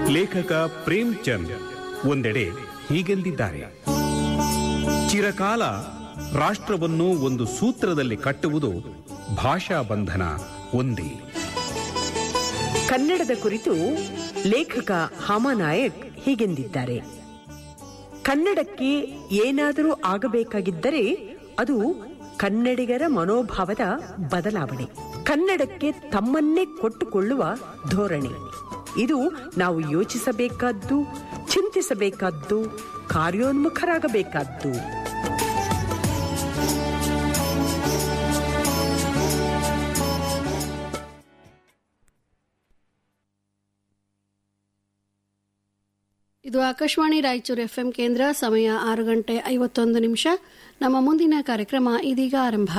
ಲೇಖಕ ಪ್ರೇಮ್ ಚಂದ್ ಒಂದೆಡೆ ಹೀಗೆಂದಿದ್ದಾರೆ ಚಿರಕಾಲ ರಾಷ್ಟ್ರವನ್ನು ಒಂದು ಸೂತ್ರದಲ್ಲಿ ಕಟ್ಟುವುದು ಭಾಷಾ ಬಂಧನ ಒಂದೇ ಕನ್ನಡದ ಕುರಿತು ಲೇಖಕ ಹಾಮಾನಾಯಕ್ ಹೀಗೆಂದಿದ್ದಾರೆ ಕನ್ನಡಕ್ಕೆ ಏನಾದರೂ ಆಗಬೇಕಾಗಿದ್ದರೆ ಅದು ಕನ್ನಡಿಗರ ಮನೋಭಾವದ ಬದಲಾವಣೆ ಕನ್ನಡಕ್ಕೆ ತಮ್ಮನ್ನೇ ಕೊಟ್ಟುಕೊಳ್ಳುವ ಧೋರಣೆ ಇದು ನಾವು ಯೋಚಿಸಬೇಕಾದ್ದು ಚಿಂತಿಸಬೇಕಾದ್ದು ಕಾರ್ಯೋನ್ಮುಖರಾಗಬೇಕಾದ್ದು ಇದು ಆಕಾಶವಾಣಿ ರಾಯಚೂರು ಎಫ್ಎಂ ಕೇಂದ್ರ ಸಮಯ ಆರು ಗಂಟೆ ಐವತ್ತೊಂದು ನಿಮಿಷ ನಮ್ಮ ಮುಂದಿನ ಕಾರ್ಯಕ್ರಮ ಇದೀಗ ಆರಂಭ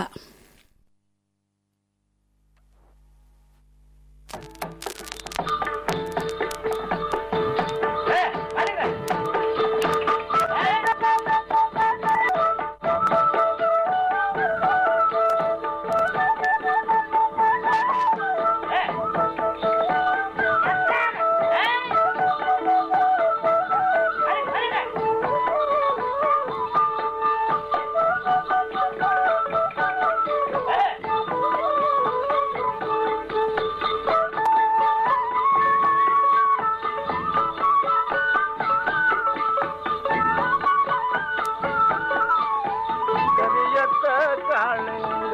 ಕರಿಯತ್ತ ಕಾಳಿಂಗ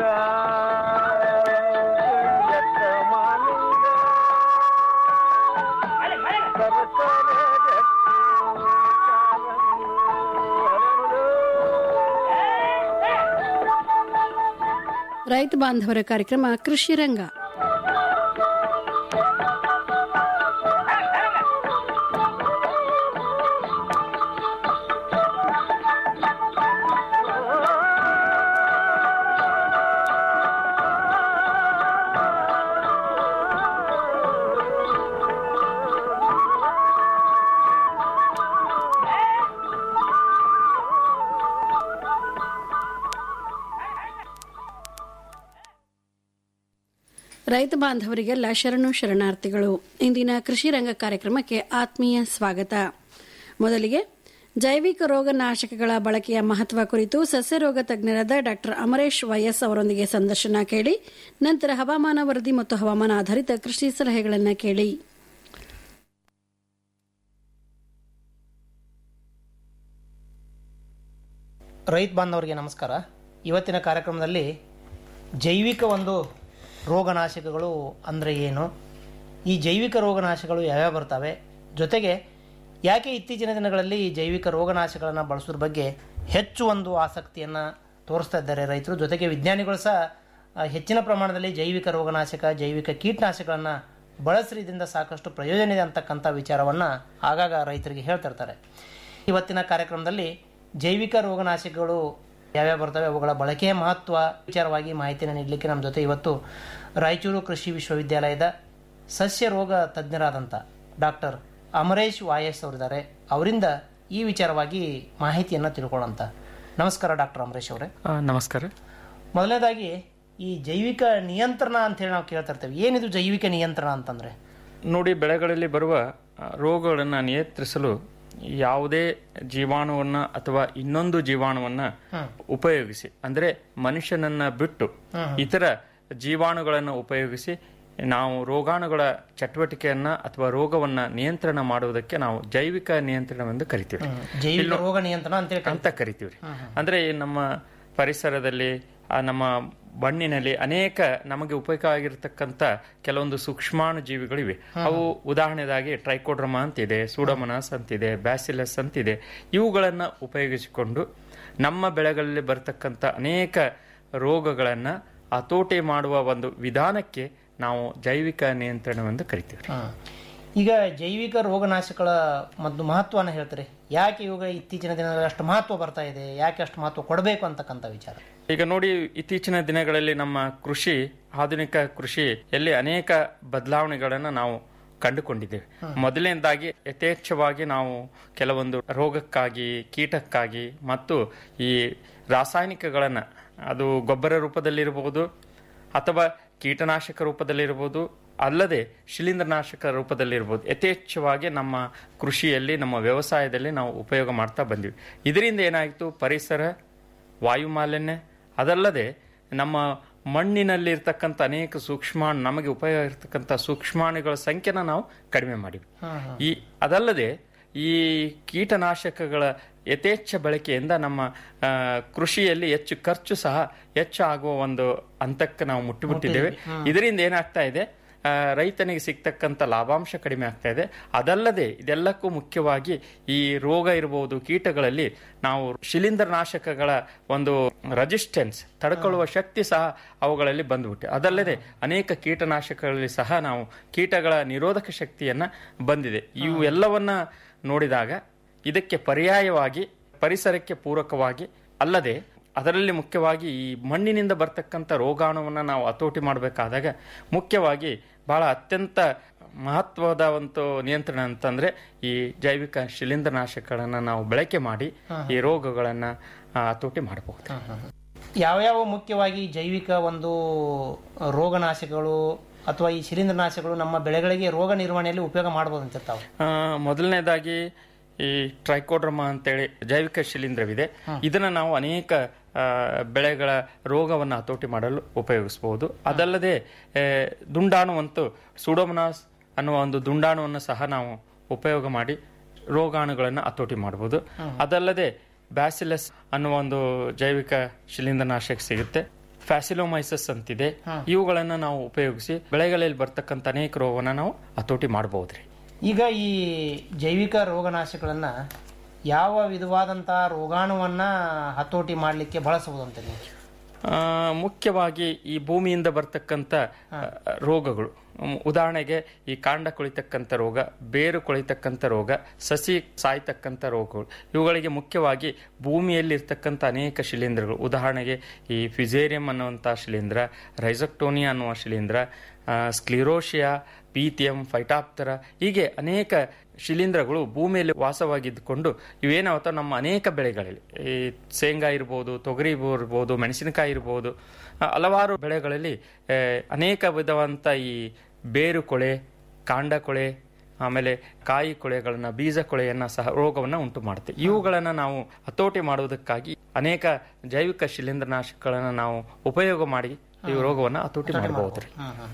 ಕರಿಯತ್ತ ಮಾಲಿಂಗ ಸರಸರ ಗಟ್ಟಿ ಕಾಲಂಗಿ ಹರಳು. ರೈತ ಬಾಂಧವರ ಕಾರ್ಯಕ್ರಮ ಕೃಷಿ ರಂಗ ರೈತ ಬಾಂಧವರಿಗೆಲ್ಲ ಶರಣು ಶರಣಾರ್ಥಿಗಳು ಇಂದಿನ ಕೃಷಿ ರಂಗ ಕಾರ್ಯಕ್ರಮಕ್ಕೆ ಆತ್ಮೀಯ ಸ್ವಾಗತ ಮೊದಲಿಗೆ ಜೈವಿಕ ರೋಗನಾಶಕಗಳ ಬಳಕೆಯ ಮಹತ್ವ ಕುರಿತು ಸಸ್ಯರೋಗ ತಜ್ಞರಾದ ಡಾಕ್ಟರ್ ಅಮರೇಶ್ ವೈಎಸ್ ಅವರೊಂದಿಗೆ ಸಂದರ್ಶನ ಕೇಳಿ ನಂತರ ಹವಾಮಾನ ವರದಿ ಮತ್ತು ಹವಾಮಾನ ಆಧಾರಿತ ಕೃಷಿ ಸಲಹೆಗಳನ್ನು ಕೇಳಿ ರೈತ ಬಾಂಧವರಿಗೆ ನಮಸ್ಕಾರ ಇವತ್ತಿನ ಕಾರ್ಯಕ್ರಮದಲ್ಲಿ ಜೈವಿಕ ಒಂದು ರೋಗನಾಶಕಗಳು ಅಂದರೆ ಏನು ಈ ಜೈವಿಕ ರೋಗನಾಶಕಗಳು ಯಾವ್ಯಾವ ಬರ್ತವೆ ಜೊತೆಗೆ ಯಾಕೆ ಇತ್ತೀಚಿನ ದಿನಗಳಲ್ಲಿ ಈ ಜೈವಿಕ ರೋಗನಾಶಕಗಳನ್ನು ಬಳಸೋದ್ರ ಬಗ್ಗೆ ಹೆಚ್ಚು ಒಂದು ಆಸಕ್ತಿಯನ್ನು ತೋರಿಸ್ತಾ ಇದ್ದಾರೆ ರೈತರು ಜೊತೆಗೆ ವಿಜ್ಞಾನಿಗಳು ಸಹ ಆ, ಹೆಚ್ಚಿನ ಪ್ರಮಾಣದಲ್ಲಿ ಜೈವಿಕ ರೋಗನಾಶಕ ಜೈವಿಕ ಕೀಟನಾಶಕಗಳನ್ನು ಬಳಸ್ರಿದಿಂದ ಸಾಕಷ್ಟು ಪ್ರಯೋಜನ ಇದೆ ಅಂತಕ್ಕಂಥ ವಿಚಾರವನ್ನು ಆಗಾಗ ರೈತರಿಗೆ ಹೇಳ್ತಿರ್ತಾರೆ ಇವತ್ತಿನ ಕಾರ್ಯಕ್ರಮದಲ್ಲಿ ಜೈವಿಕ ರೋಗನಾಶಕಗಳು ಯಾವ್ಯಾವ ಬರ್ತವೆ ಅವುಗಳ ಬಳಕೆಯ ಮಹತ್ವ ವಿಚಾರವಾಗಿ ಮಾಹಿತಿಯನ್ನು ನೀಡಲಿಕ್ಕೆ ನಮ್ಮ ಜೊತೆ ಇವತ್ತು ರಾಯಚೂರು ಕೃಷಿ ವಿಶ್ವವಿದ್ಯಾಲಯದ ಸಸ್ಯ ರೋಗ ತಜ್ಞರಾದಂಥ ಡಾಕ್ಟರ್ ಅಮರೇಶ್ ವಾಯಸ್ ಅವರಿದ್ದಾರೆ ಅವರಿಂದ ಈ ವಿಚಾರವಾಗಿ ಮಾಹಿತಿಯನ್ನು ತಿಳ್ಕೊಳ್ಳೋಂಥ ನಮಸ್ಕಾರ ಡಾಕ್ಟರ್ ಅಮರೇಶ್ ಅವರೇ ಆ, ನಮಸ್ಕಾರ ಮೊದಲನೇದಾಗಿ ಈ ಜೈವಿಕ ನಿಯಂತ್ರಣ ಅಂತೇಳಿ ನಾವು ಕೇಳ್ತಾ ಇರ್ತೇವೆ ಏನಿದು ಜೈವಿಕ ನಿಯಂತ್ರಣ ಅಂತಂದ್ರೆ ನೋಡಿ ಬೆಳೆಗಳಲ್ಲಿ ಬರುವ ಆ, ರೋಗಗಳನ್ನು ನಿಯಂತ್ರಿಸಲು ಯಾವುದೇ ಜೀವಾಣುವನ್ನ ಅಥವಾ ಇನ್ನೊಂದು ಜೀವಾಣುವನ್ನ ಉಪಯೋಗಿಸಿ ಅಂದ್ರೆ ಮನುಷ್ಯನನ್ನ ಬಿಟ್ಟು ಇತರ ಜೀವಾಣುಗಳನ್ನು ಉಪಯೋಗಿಸಿ ನಾವು ರೋಗಾಣುಗಳ ಚಟುವಟಿಕೆಯನ್ನ ಅಥವಾ ರೋಗವನ್ನ ನಿಯಂತ್ರಣ ಮಾಡುವುದಕ್ಕೆ ನಾವು ಜೈವಿಕ ನಿಯಂತ್ರಣವೆಂದು ಕರಿತೀವಿ ಜೈವಿಕ ರೋಗ ನಿಯಂತ್ರಣ ಅಂತೇಳಿ ಅಂತ ಕರಿತೀವಿ ಅಂದ್ರೆ ಈ ನಮ್ಮ ಪರಿಸರದಲ್ಲಿ ಆ ನಮ್ಮ ಮಣ್ಣಿನಲ್ಲಿ ಅನೇಕ ನಮಗೆ ಉಪಯೋಗ ಆಗಿರತಕ್ಕಂತ ಕೆಲವೊಂದು ಸೂಕ್ಷ್ಮಾಣು ಜೀವಿಗಳಿವೆ ಅವು ಉದಾಹರಣೆದಾಗಿ ಟ್ರೈಕೋಡ್ರಮಾ ಅಂತಿದೆ ಸೂಡೋಮನಾಸ್ ಅಂತಿದೆ ಬ್ಯಾಸಿಲಸ್ ಅಂತಿದೆ ಇವುಗಳನ್ನ ಉಪಯೋಗಿಸಿಕೊಂಡು ನಮ್ಮ ಬೆಳೆಗಳಲ್ಲಿ ಬರ್ತಕ್ಕಂಥ ಅನೇಕ ರೋಗಗಳನ್ನ ಹತೋಟಿ ಮಾಡುವ ಒಂದು ವಿಧಾನಕ್ಕೆ ನಾವು ಜೈವಿಕ ನಿಯಂತ್ರಣವೆಂದು ಕರಿತೀವಿ ಹ್ಮ್. ಈಗ ಜೈವಿಕ ರೋಗನಾಶಕಗಳ ಮತ್ತು ಮಹತ್ವನ ಹೇಳ್ತಾರೆ ಯಾಕೆ ಇವಾಗ ಇತ್ತೀಚಿನ ದಿನಗಳಲ್ಲಿ ಅಷ್ಟು ಮಹತ್ವ ಬರ್ತಾ ಇದೆ ಯಾಕೆ ಅಷ್ಟು ಮಹತ್ವ ಕೊಡಬೇಕು ಅಂತಕ್ಕಂಥ ವಿಚಾರ ಈಗ ನೋಡಿ ಇತ್ತೀಚಿನ ದಿನಗಳಲ್ಲಿ ನಮ್ಮ ಕೃಷಿ ಆಧುನಿಕ ಕೃಷಿಯಲ್ಲಿ ಅನೇಕ ಬದಲಾವಣೆಗಳನ್ನು ನಾವು ಕಂಡುಕೊಂಡಿದ್ದೇವೆ ಮೊದಲನೇದಾಗಿ ಯಥೇಚ್ಛವಾಗಿ ನಾವು ಕೆಲವೊಂದು ರೋಗಕ್ಕಾಗಿ ಕೀಟಕ್ಕಾಗಿ ಮತ್ತು ಈ ರಾಸಾಯನಿಕಗಳನ್ನು ಅದು ಗೊಬ್ಬರ ರೂಪದಲ್ಲಿರಬಹುದು ಅಥವಾ ಕೀಟನಾಶಕ ರೂಪದಲ್ಲಿರಬಹುದು ಅಲ್ಲದೆ ಶಿಲೀಂಧ್ರನಾಶಕ ರೂಪದಲ್ಲಿರ್ಬೋದು ಯಥೇಚ್ಛವಾಗಿ ನಮ್ಮ ಕೃಷಿಯಲ್ಲಿ ನಮ್ಮ ವ್ಯವಸಾಯದಲ್ಲಿ ನಾವು ಉಪಯೋಗ ಮಾಡ್ತಾ ಬಂದಿವಿ ಇದರಿಂದ ಏನಾಯಿತು ಪರಿಸರ ವಾಯು ಮಾಲಿನ್ಯ ಅದಲ್ಲದೆ ನಮ್ಮ ಮಣ್ಣಿನಲ್ಲಿರ್ತಕ್ಕಂಥ ಅನೇಕ ಸೂಕ್ಷ್ಮಾಣು ನಮಗೆ ಉಪಯೋಗ ಇರತಕ್ಕಂಥ ಸೂಕ್ಷ್ಮಾಣುಗಳ ಸಂಖ್ಯೆನ ನಾವು ಕಡಿಮೆ ಮಾಡಿವಿ ಈ ಅದಲ್ಲದೆ ಈ ಕೀಟನಾಶಕಗಳ ಯಥೇಚ್ಛ ಬಳಕೆಯಿಂದ ನಮ್ಮ ಆ, ಕೃಷಿಯಲ್ಲಿ ಹೆಚ್ಚು ಖರ್ಚು ಸಹ ಹೆಚ್ಚು ಆಗುವ ಒಂದು ಹಂತಕ್ಕೆ ನಾವು ಮುಟ್ಟಿಬಿಟ್ಟಿದ್ದೇವೆ ಇದರಿಂದ ಏನಾಗ್ತಾ ಇದೆ ಆ, ರೈತನಿಗೆ ಸಿಗ್ತಕ್ಕಂಥ ಲಾಭಾಂಶ ಕಡಿಮೆ ಆಗ್ತಾ ಇದೆ ಅದಲ್ಲದೆ ಇದೆಲ್ಲಕ್ಕೂ ಮುಖ್ಯವಾಗಿ ಈ ರೋಗ ಇರಬಹುದು ಕೀಟಗಳಲ್ಲಿ ನಾವು ಶಿಲೀಂಧ್ರನಾಶಕಗಳ ಒಂದು ರೆಸಿಸ್ಟೆನ್ಸ್ ತಡ್ಕೊಳ್ಳುವ ಶಕ್ತಿ ಸಹ ಅವುಗಳಲ್ಲಿ ಬಂದ್ಬಿಟ್ಟೆ ಅದಲ್ಲದೆ ಅನೇಕ ಕೀಟನಾಶಕಗಳಲ್ಲಿ ಸಹ ನಾವು ಕೀಟಗಳ ನಿರೋಧಕ ಶಕ್ತಿಯನ್ನ ಬಂದಿದೆ ಇವು ಎಲ್ಲವನ್ನ ನೋಡಿದಾಗ ಇದಕ್ಕೆ ಪರ್ಯಾಯವಾಗಿ ಪರಿಸರಕ್ಕೆ ಪೂರಕವಾಗಿ ಅಲ್ಲದೆ ಅದರಲ್ಲಿ ಮುಖ್ಯವಾಗಿ ಈ ಮಣ್ಣಿನಿಂದ ಬರ್ತಕ್ಕಂಥ ರೋಗಾಣುವನ್ನು ನಾವು ಹತೋಟಿ ಮಾಡಬೇಕಾದಾಗ ಮುಖ್ಯವಾಗಿ ಬಹಳ ಅತ್ಯಂತ ಮಹತ್ವದ ಒಂದು ನಿಯಂತ್ರಣ ಅಂತಂದ್ರೆ ಈ ಜೈವಿಕ ಶಿಲೀಂಧ್ರನಾಶಕಗಳನ್ನು ನಾವು ಬಳಕೆ ಮಾಡಿ ಈ ರೋಗಗಳನ್ನು ಆ, ಹತೋಟಿ ಮಾಡಬಹುದು ಯಾವ್ಯಾವ ಮುಖ್ಯವಾಗಿ ಜೈವಿಕ ಒಂದು ರೋಗನಾಶಕಗಳು ಅಥವಾ ಈ ಶಿಲೀಂಧ್ರನಾಶಕಗಳು ನಮ್ಮ ಬೆಳೆಗಳಿಗೆ ರೋಗ ನಿರ್ವಹಣೆಯಲ್ಲಿ ಉಪಯೋಗ ಮಾಡಬಹುದು ಅಂತಿರ್ತಾವೆ ಆ, ಮೊದಲನೇದಾಗಿ ಈ ಟ್ರೈಕೋಡ್ರಮಾ ಅಂತೇಳಿ ಜೈವಿಕ ಶಿಲೀಂಧ್ರವಿದೆ ಇದನ್ನ ನಾವು ಅನೇಕ ಆ, ಬೆಳೆಗಳ ರೋಗವನ್ನು ಹತೋಟಿ ಮಾಡಲು ಉಪಯೋಗಿಸಬಹುದು ಅದಲ್ಲದೆ ಆ, ದುಂಡಾಣುವಂತೂ ಸುಡೋಮನಾಸ್ ಅನ್ನುವ ಒಂದು ದುಂಡಾಣುವನ್ನು ಸಹ ನಾವು ಉಪಯೋಗ ಮಾಡಿ ರೋಗಾಣುಗಳನ್ನು ಹತೋಟಿ ಮಾಡಬಹುದು ಅದಲ್ಲದೆ ಬ್ಯಾಸಿಲಸ್ ಅನ್ನುವ ಒಂದು ಜೈವಿಕ ಶಿಲೀಂಧ್ರನಾಶಕ ಸಿಗುತ್ತೆ ಫ್ಯಾಸಿಲೋಮೈಸಸ್ ಅಂತಿದೆ ಇವುಗಳನ್ನು ನಾವು ಉಪಯೋಗಿಸಿ ಬೆಳೆಗಳಲ್ಲಿ ಬರ್ತಕ್ಕಂಥ ಅನೇಕ ರೋಗವನ್ನು ನಾವು ಹತೋಟಿ ಮಾಡಬಹುದ್ರಿ ಈಗ ಈ ಜೈವಿಕ ರೋಗನಾಶಕಗಳನ್ನ ಯಾವ ವಿಧವಾದಂಥ ರೋಗಾಣುವನ್ನ ಹತೋಟಿ ಮಾಡಲಿಕ್ಕೆ ಬಳಸಬಹುದು ಅಂತ ನೀವು ಆ, ಮುಖ್ಯವಾಗಿ ಈ ಭೂಮಿಯಿಂದ ಬರ್ತಕ್ಕಂಥ ಆ, ರೋಗಗಳು ಉಮ್, ಉದಾಹರಣೆಗೆ ಈ ಕಾಂಡ ಕೊಳಿತಕ್ಕಂಥ ರೋಗ ಬೇರು ಕೊಳಿತಕ್ಕಂಥ ರೋಗ ಸಸಿ ಸಾಯ್ತಕ್ಕಂಥ ರೋಗಗಳು ಇವುಗಳಿಗೆ ಮುಖ್ಯವಾಗಿ ಭೂಮಿಯಲ್ಲಿ ಇರ್ತಕ್ಕಂಥ ಅನೇಕ ಶಿಲೀಂಧ್ರಗಳು ಉದಾಹರಣೆಗೆ ಈ ಫಿಸೇರಿಯಂ ಅನ್ನುವಂಥ ಶಿಲೀಂಧ್ರ ರೈಸಕ್ಟೋನಿಯಾ ಅನ್ನುವ ಶಿಲೀಂಧ್ರ ಆ, ಸ್ಕ್ಲಿರೋಶಿಯಾ ಪೀತಿಯಂ ಫೈಟಾಪ್ತರ ಹೀಗೆ ಅನೇಕ ಶಿಲೀಂಧ್ರಗಳು ಭೂಮಿಯಲ್ಲಿ ವಾಸವಾಗಿದ್ದುಕೊಂಡು ಇವೇನಾವತ್ತ ನಮ್ಮ ಅನೇಕ ಬೆಳೆಗಳಲ್ಲಿ ಈ ಶೇಂಗಾ ಇರ್ಬೋದು ತೊಗರಿ ಇರ್ಬೋದು ಮೆಣಸಿನಕಾಯಿ ಇರ್ಬೋದು ಆ, ಹಲವಾರು ಬೆಳೆಗಳಲ್ಲಿ ಆ, ಅನೇಕ ವಿಧವಂತ ಈ ಬೇರು ಕೊಳೆ ಕಾಂಡ ಕೊಳೆ ಆಮೇಲೆ ಕಾಯಿ ಕೊಳೆಗಳನ್ನ ಬೀಜ ಕೊಳೆಯನ್ನ ಸಹ ರೋಗವನ್ನ ಉಂಟು ಮಾಡುತ್ತೆ ಇವುಗಳನ್ನ ನಾವು ಹತೋಟಿ ಮಾಡುವುದಕ್ಕಾಗಿ ಅನೇಕ ಜೈವಿಕ ಶಿಲೀಂಧ್ರನಾಶಕಗಳನ್ನ ನಾವು ಉಪಯೋಗ ಮಾಡಿ ಈ ರೋಗವನ್ನ ಹತೋಟಿ ಮಾಡಬಹುದ್ರಿ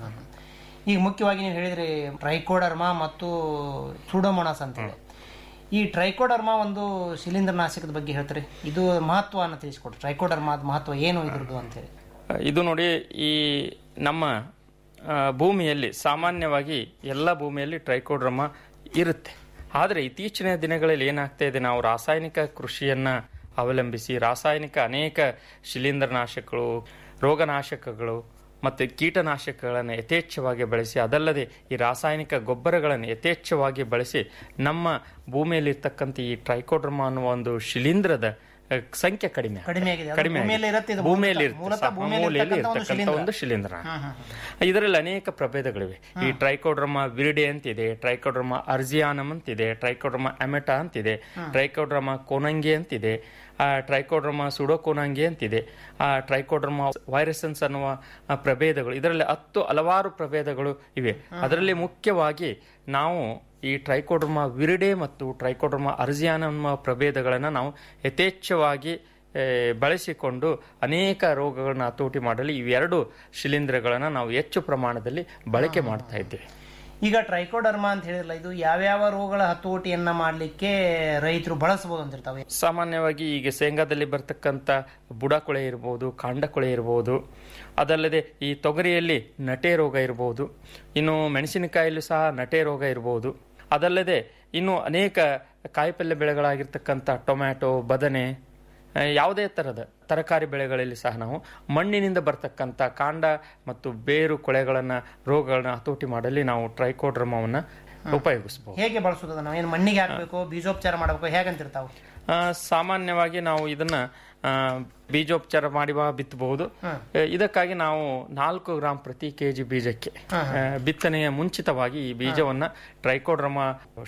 ಈಗ ಮುಖ್ಯವಾಗಿ ನೀವು ಹೇಳಿದ್ರಿ ಟ್ರೈಕೋಡರ್ಮಾ ಮತ್ತು ಸೂಡೋಮೋನಾಸ್ ಅಂತ ಹೇಳಿ ಈ ಟ್ರೈಕೋಡರ್ಮಾ ಒಂದು ಶಿಲೀಂಧ್ರನಾಶಕದ ಬಗ್ಗೆ ಹೇಳ್ತಾರೆ ಇದು ಮಹತ್ವವನ್ನು ತಿಳಿಸ್ಕೊಡ್ರಿ ಟ್ರೈಕೋಡರ್ಮಾದ ಮಹತ್ವ ಏನು ಇದ್ರದ್ದು ಅಂತೇಳಿ ಇದು ನೋಡಿ ಈ ನಮ್ಮ ಆ, ಭೂಮಿಯಲ್ಲಿ ಸಾಮಾನ್ಯವಾಗಿ ಎಲ್ಲ ಭೂಮಿಯಲ್ಲಿ ಟ್ರೈಕೋಡ್ರಮ ಇರುತ್ತೆ ಆದರೆ ಇತ್ತೀಚಿನ ದಿನಗಳಲ್ಲಿ ಏನಾಗ್ತಾ ಇದೆ ನಾವು ರಾಸಾಯನಿಕ ಕೃಷಿಯನ್ನ ಅವಲಂಬಿಸಿ ರಾಸಾಯನಿಕ ಅನೇಕ ಶಿಲೀಂಧ್ರನಾಶಕಗಳು ರೋಗನಾಶಕಗಳು ಮತ್ತು ಕೀಟನಾಶಕಗಳನ್ನು ಯಥೇಚ್ಛವಾಗಿ ಬಳಸಿ ಅದಲ್ಲದೆ ಈ ರಾಸಾಯನಿಕ ಗೊಬ್ಬರಗಳನ್ನು ಯಥೇಚ್ಛವಾಗಿ ಬಳಸಿ ನಮ್ಮ ಭೂಮಿಯಲ್ಲಿರ್ತಕ್ಕಂಥ ಈ ಟ್ರೈಕೋಡ್ರಮ ಅನ್ನುವ ಒಂದು ಶಿಲೀಂಧ್ರದ ಆ, ಸಂಖ್ಯೆ ಕಡಿಮೆ ಆಗ್ತಾ ಇದೆ. ಕಡಿಮೆ ಆಗಿದೆ. ಅದು ಕಡಿಮೆ ಭೂಮಿಯಲ್ಲಿ ಆಗಿದೆ. ಇರುತ್ತೆ ಇದು ಭೂಮಿಯಲ್ಲಿ ಮೂಲತಃ- ಇರುತ್ತೆ. ಮೂಲತಃ ಸಹ ಭೂಮಿಯಲ್ಲಿ ಮೂಲೆಯಲ್ಲಿ ಇರ್ತಕ್ಕಂಥ ಒಂದು ಇರ್ತಕ್ಕಂಥ ಒಂದು ಶಿಲೀಂಧ್ರ ಇದರಲ್ಲಿ ಅನೇಕ ಪ್ರಭೇದಗಳಿವೆ ಈ ಟ್ರೈಕೋಡ್ರಮ ವಿರಿಡೆ ಅಂತಿದೆ ಟ್ರೈಕೋಡ್ರಮ ಅರ್ಜಿಯಾನಮ್ ಅಂತಿದೆ ಟ್ರೈಕೋಡ್ರಮ ಅಮೆಟಾ ಅಂತಿದೆ ಟ್ರೈಕೋಡ್ರಮ ಕೋನಂಗಿ ಅಂತಿದೆ ಆ ಟ್ರೈಕೋಡ್ರಮ ಸುಡೋಕೋನಂಗಿ ಅಂತಿದೆ ಆ ಟ್ರೈಕೋಡ್ರಮ ವೈರಸನ್ಸ್ ಅನ್ನುವ ಆ, ಪ್ರಭೇದಗಳು ಇದರಲ್ಲಿ ಹತ್ತು ಹಲವಾರು ಪ್ರಭೇದಗಳು ಇವೆ ಅದರಲ್ಲಿ ಮುಖ್ಯವಾಗಿ ನಾವು ಈ ಟ್ರೈಕೋಡ್ರಮ ವಿರಿಡೆ ಮತ್ತು ಟ್ರೈಕೋಡ್ರಮ ಅರ್ಜಿಯಾನ ಅನ್ನುವ ಪ್ರಭೇದಗಳನ್ನು ನಾವು ಯಥೇಚ್ಛವಾಗಿ ಏ, ಬಳಸಿಕೊಂಡು ಅನೇಕ ರೋಗಗಳನ್ನ ಹತೋಟಿ ಮಾಡಲು ಇವೆರಡು ಶಿಲೀಂಧ್ರಗಳನ್ನು ನಾವು ಹೆಚ್ಚು ಪ್ರಮಾಣದಲ್ಲಿ ಬಳಕೆ ಮಾಡ್ತಾ ಇದ್ದೇವೆ ಈಗ ಟ್ರೈಕೋಡರ್ಮಾ ಅಂತ ಹೇಳಿದ್ರಲ್ಲ ಇದು ಯಾವ್ಯಾವ ರೋಗಗಳ ಹತೋಟಿಯನ್ನ ಮಾಡಲಿಕ್ಕೆ ರೈತರು ಬಳಸಬಹುದು ಅಂತಿರ್ತಾವೆ ಸಾಮಾನ್ಯವಾಗಿ ಈಗ ಶೇಂಗಾದಲ್ಲಿ ಬರ್ತಕ್ಕಂಥ ಬುಡಕೊಳೆ ಇರ್ಬೋದು ಕಾಂಡಕೊಳೆ ಇರ್ಬೋದು ಅದಲ್ಲದೆ ಈ ತೊಗರಿಯಲ್ಲಿ ನಟೆ ರೋಗ ಇರ್ಬೋದು ಇನ್ನು ಮೆಣಸಿನಕಾಯಿಯಲ್ಲೂ ಸಹ ನಟೆ ರೋಗ ಇರ್ಬೋದು ಅದಲ್ಲದೆ ಇನ್ನು ಅನೇಕ ಕಾಯಿಪಲ್ಯ ಬೆಳೆಗಳಾಗಿರ್ತಕ್ಕಂಥ ಟೊಮ್ಯಾಟೊ ಬದನೆ ಆ, ಯಾವುದೇ ಥರದ ತರಕಾರಿ ಬೆಳೆಗಳಲ್ಲಿ ಸಹ ನಾವು ಮಣ್ಣಿನಿಂದ ಬರ್ತಕ್ಕಂಥ ಕಾಂಡ ಮತ್ತು ಬೇರು ಕೊಳೆಗಳನ್ನು ರೋಗಗಳನ್ನ ಹತೋಟಿ ಮಾಡಲಿ ನಾವು ಟ್ರೈಕೋಡ್ರಮವನ್ನು ಉಪಯೋಗಿಸಬಹುದು ಹೇಗೆ ಬಳಸೋದು ನಾವು ಏನು ಮಣ್ಣಿಗೆ ಹಾಕಬೇಕು ಬೀಜೋಪಚಾರ ಮಾಡಬೇಕು ಹೇಗಂತಿರ್ತಾವೆ ಆ, ಸಾಮಾನ್ಯವಾಗಿ ನಾವು ಇದನ್ನ ಆ, ಬೀಜೋಪಚಾರ ಮಾಡಿ ಬಾ ಬಿತ್ತಬಹುದು ಆ, ಇದಕ್ಕಾಗಿ ನಾವು ನಾಲ್ಕು ಗ್ರಾಂ ಪ್ರತಿ ಕೆಜಿ ಬೀಜಕ್ಕೆ ಆ, ಬಿತ್ತನೆಯ ಮುಂಚಿತವಾಗಿ ಈ ಬೀಜವನ್ನ ಟ್ರೈಕೋಡ್ರಮ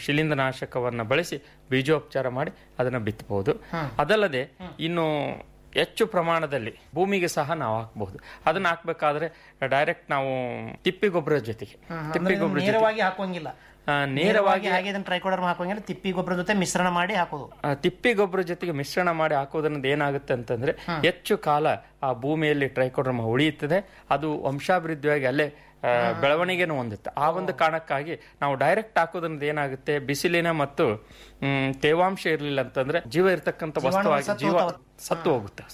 ಶಿಲೀಂಧ್ರನಾಶಕವನ್ನ ಬಳಸಿ ಬೀಜೋಪಚಾರ ಮಾಡಿ ಅದನ್ನ ಬಿತ್ತಬಹುದು ಅದಲ್ಲದೆ ಇನ್ನು ಹೆಚ್ಚು ಪ್ರಮಾಣದಲ್ಲಿ ಭೂಮಿಗೆ ಸಹ ನಾವು ಹಾಕಬಹುದು ಅದನ್ನ ಹಾಕ್ಬೇಕಾದ್ರೆ ಡೈರೆಕ್ಟ್ ನಾವು ತಿಪ್ಪಿ ಗೊಬ್ಬರದ ಜೊತೆಗೆ ತಿಪ್ಪಿ ಗೊಬ್ಬರ ಜೊತೆ ನೇರವಾಗಿ ಹಾಕೋಂಗಿಲ್ಲ ಆ, ನೇರವಾಗಿ ನೇರವಾಗಿ ಹಾಗೆ ಇದನ್ನ ಟ್ರೈಕೋಡರ್ಮ ಹಾಕೋಂಗಿಲ್ಲ ತಿಪ್ಪಿ ಗೊಬ್ಬರ ಜೊತೆ ಮಿಶ್ರಣ ಮಾಡಿ ಹಾಕೋದು ಆ, ತಿಪ್ಪಿ ಗೊಬ್ಬರ ಜೊತೆಗೆ ಮಿಶ್ರಣ ಮಾಡಿ ಹಾಕೋದ್ರಿಂದ ಏನಾಗುತ್ತೆ ಅಂತಂದ್ರೆ ಹೆಚ್ಚು ಕಾಲ ಆ ಭೂಮಿಯಲ್ಲಿ ಟ್ರೈಕೋಡ್ರಮ ಉಳಿಯುತ್ತದೆ ಅದು ವಂಶಾಭಿವೃದ್ಧಿಯಾಗಿ ಅಲ್ಲೇ ಆ, ಬೆಳವಣಿಗೆನೂ ಹೊಂದುತ್ತೆ ಆ ಒಂದು ಕಾರಣಕ್ಕಾಗಿ ನಾವು ಡೈರೆಕ್ಟ್ ಹಾಕೋದ್ರಿಂದ ಏನಾಗುತ್ತೆ ಬಿಸಿಲಿನ ಮತ್ತು ಮ್, ತೇವಾಂಶ ಇರಲಿಲ್ಲ ಅಂತಂದ್ರೆ ಜೀವ ಇರ್ತಕ್ಕಂಥ ವಸ್ತುವಾಗಿ ಸತ್ತು ಜೀವ ಹೋಗ್ತಾವ. ಸತ್ತು ಹೋಗುತ್ತೆ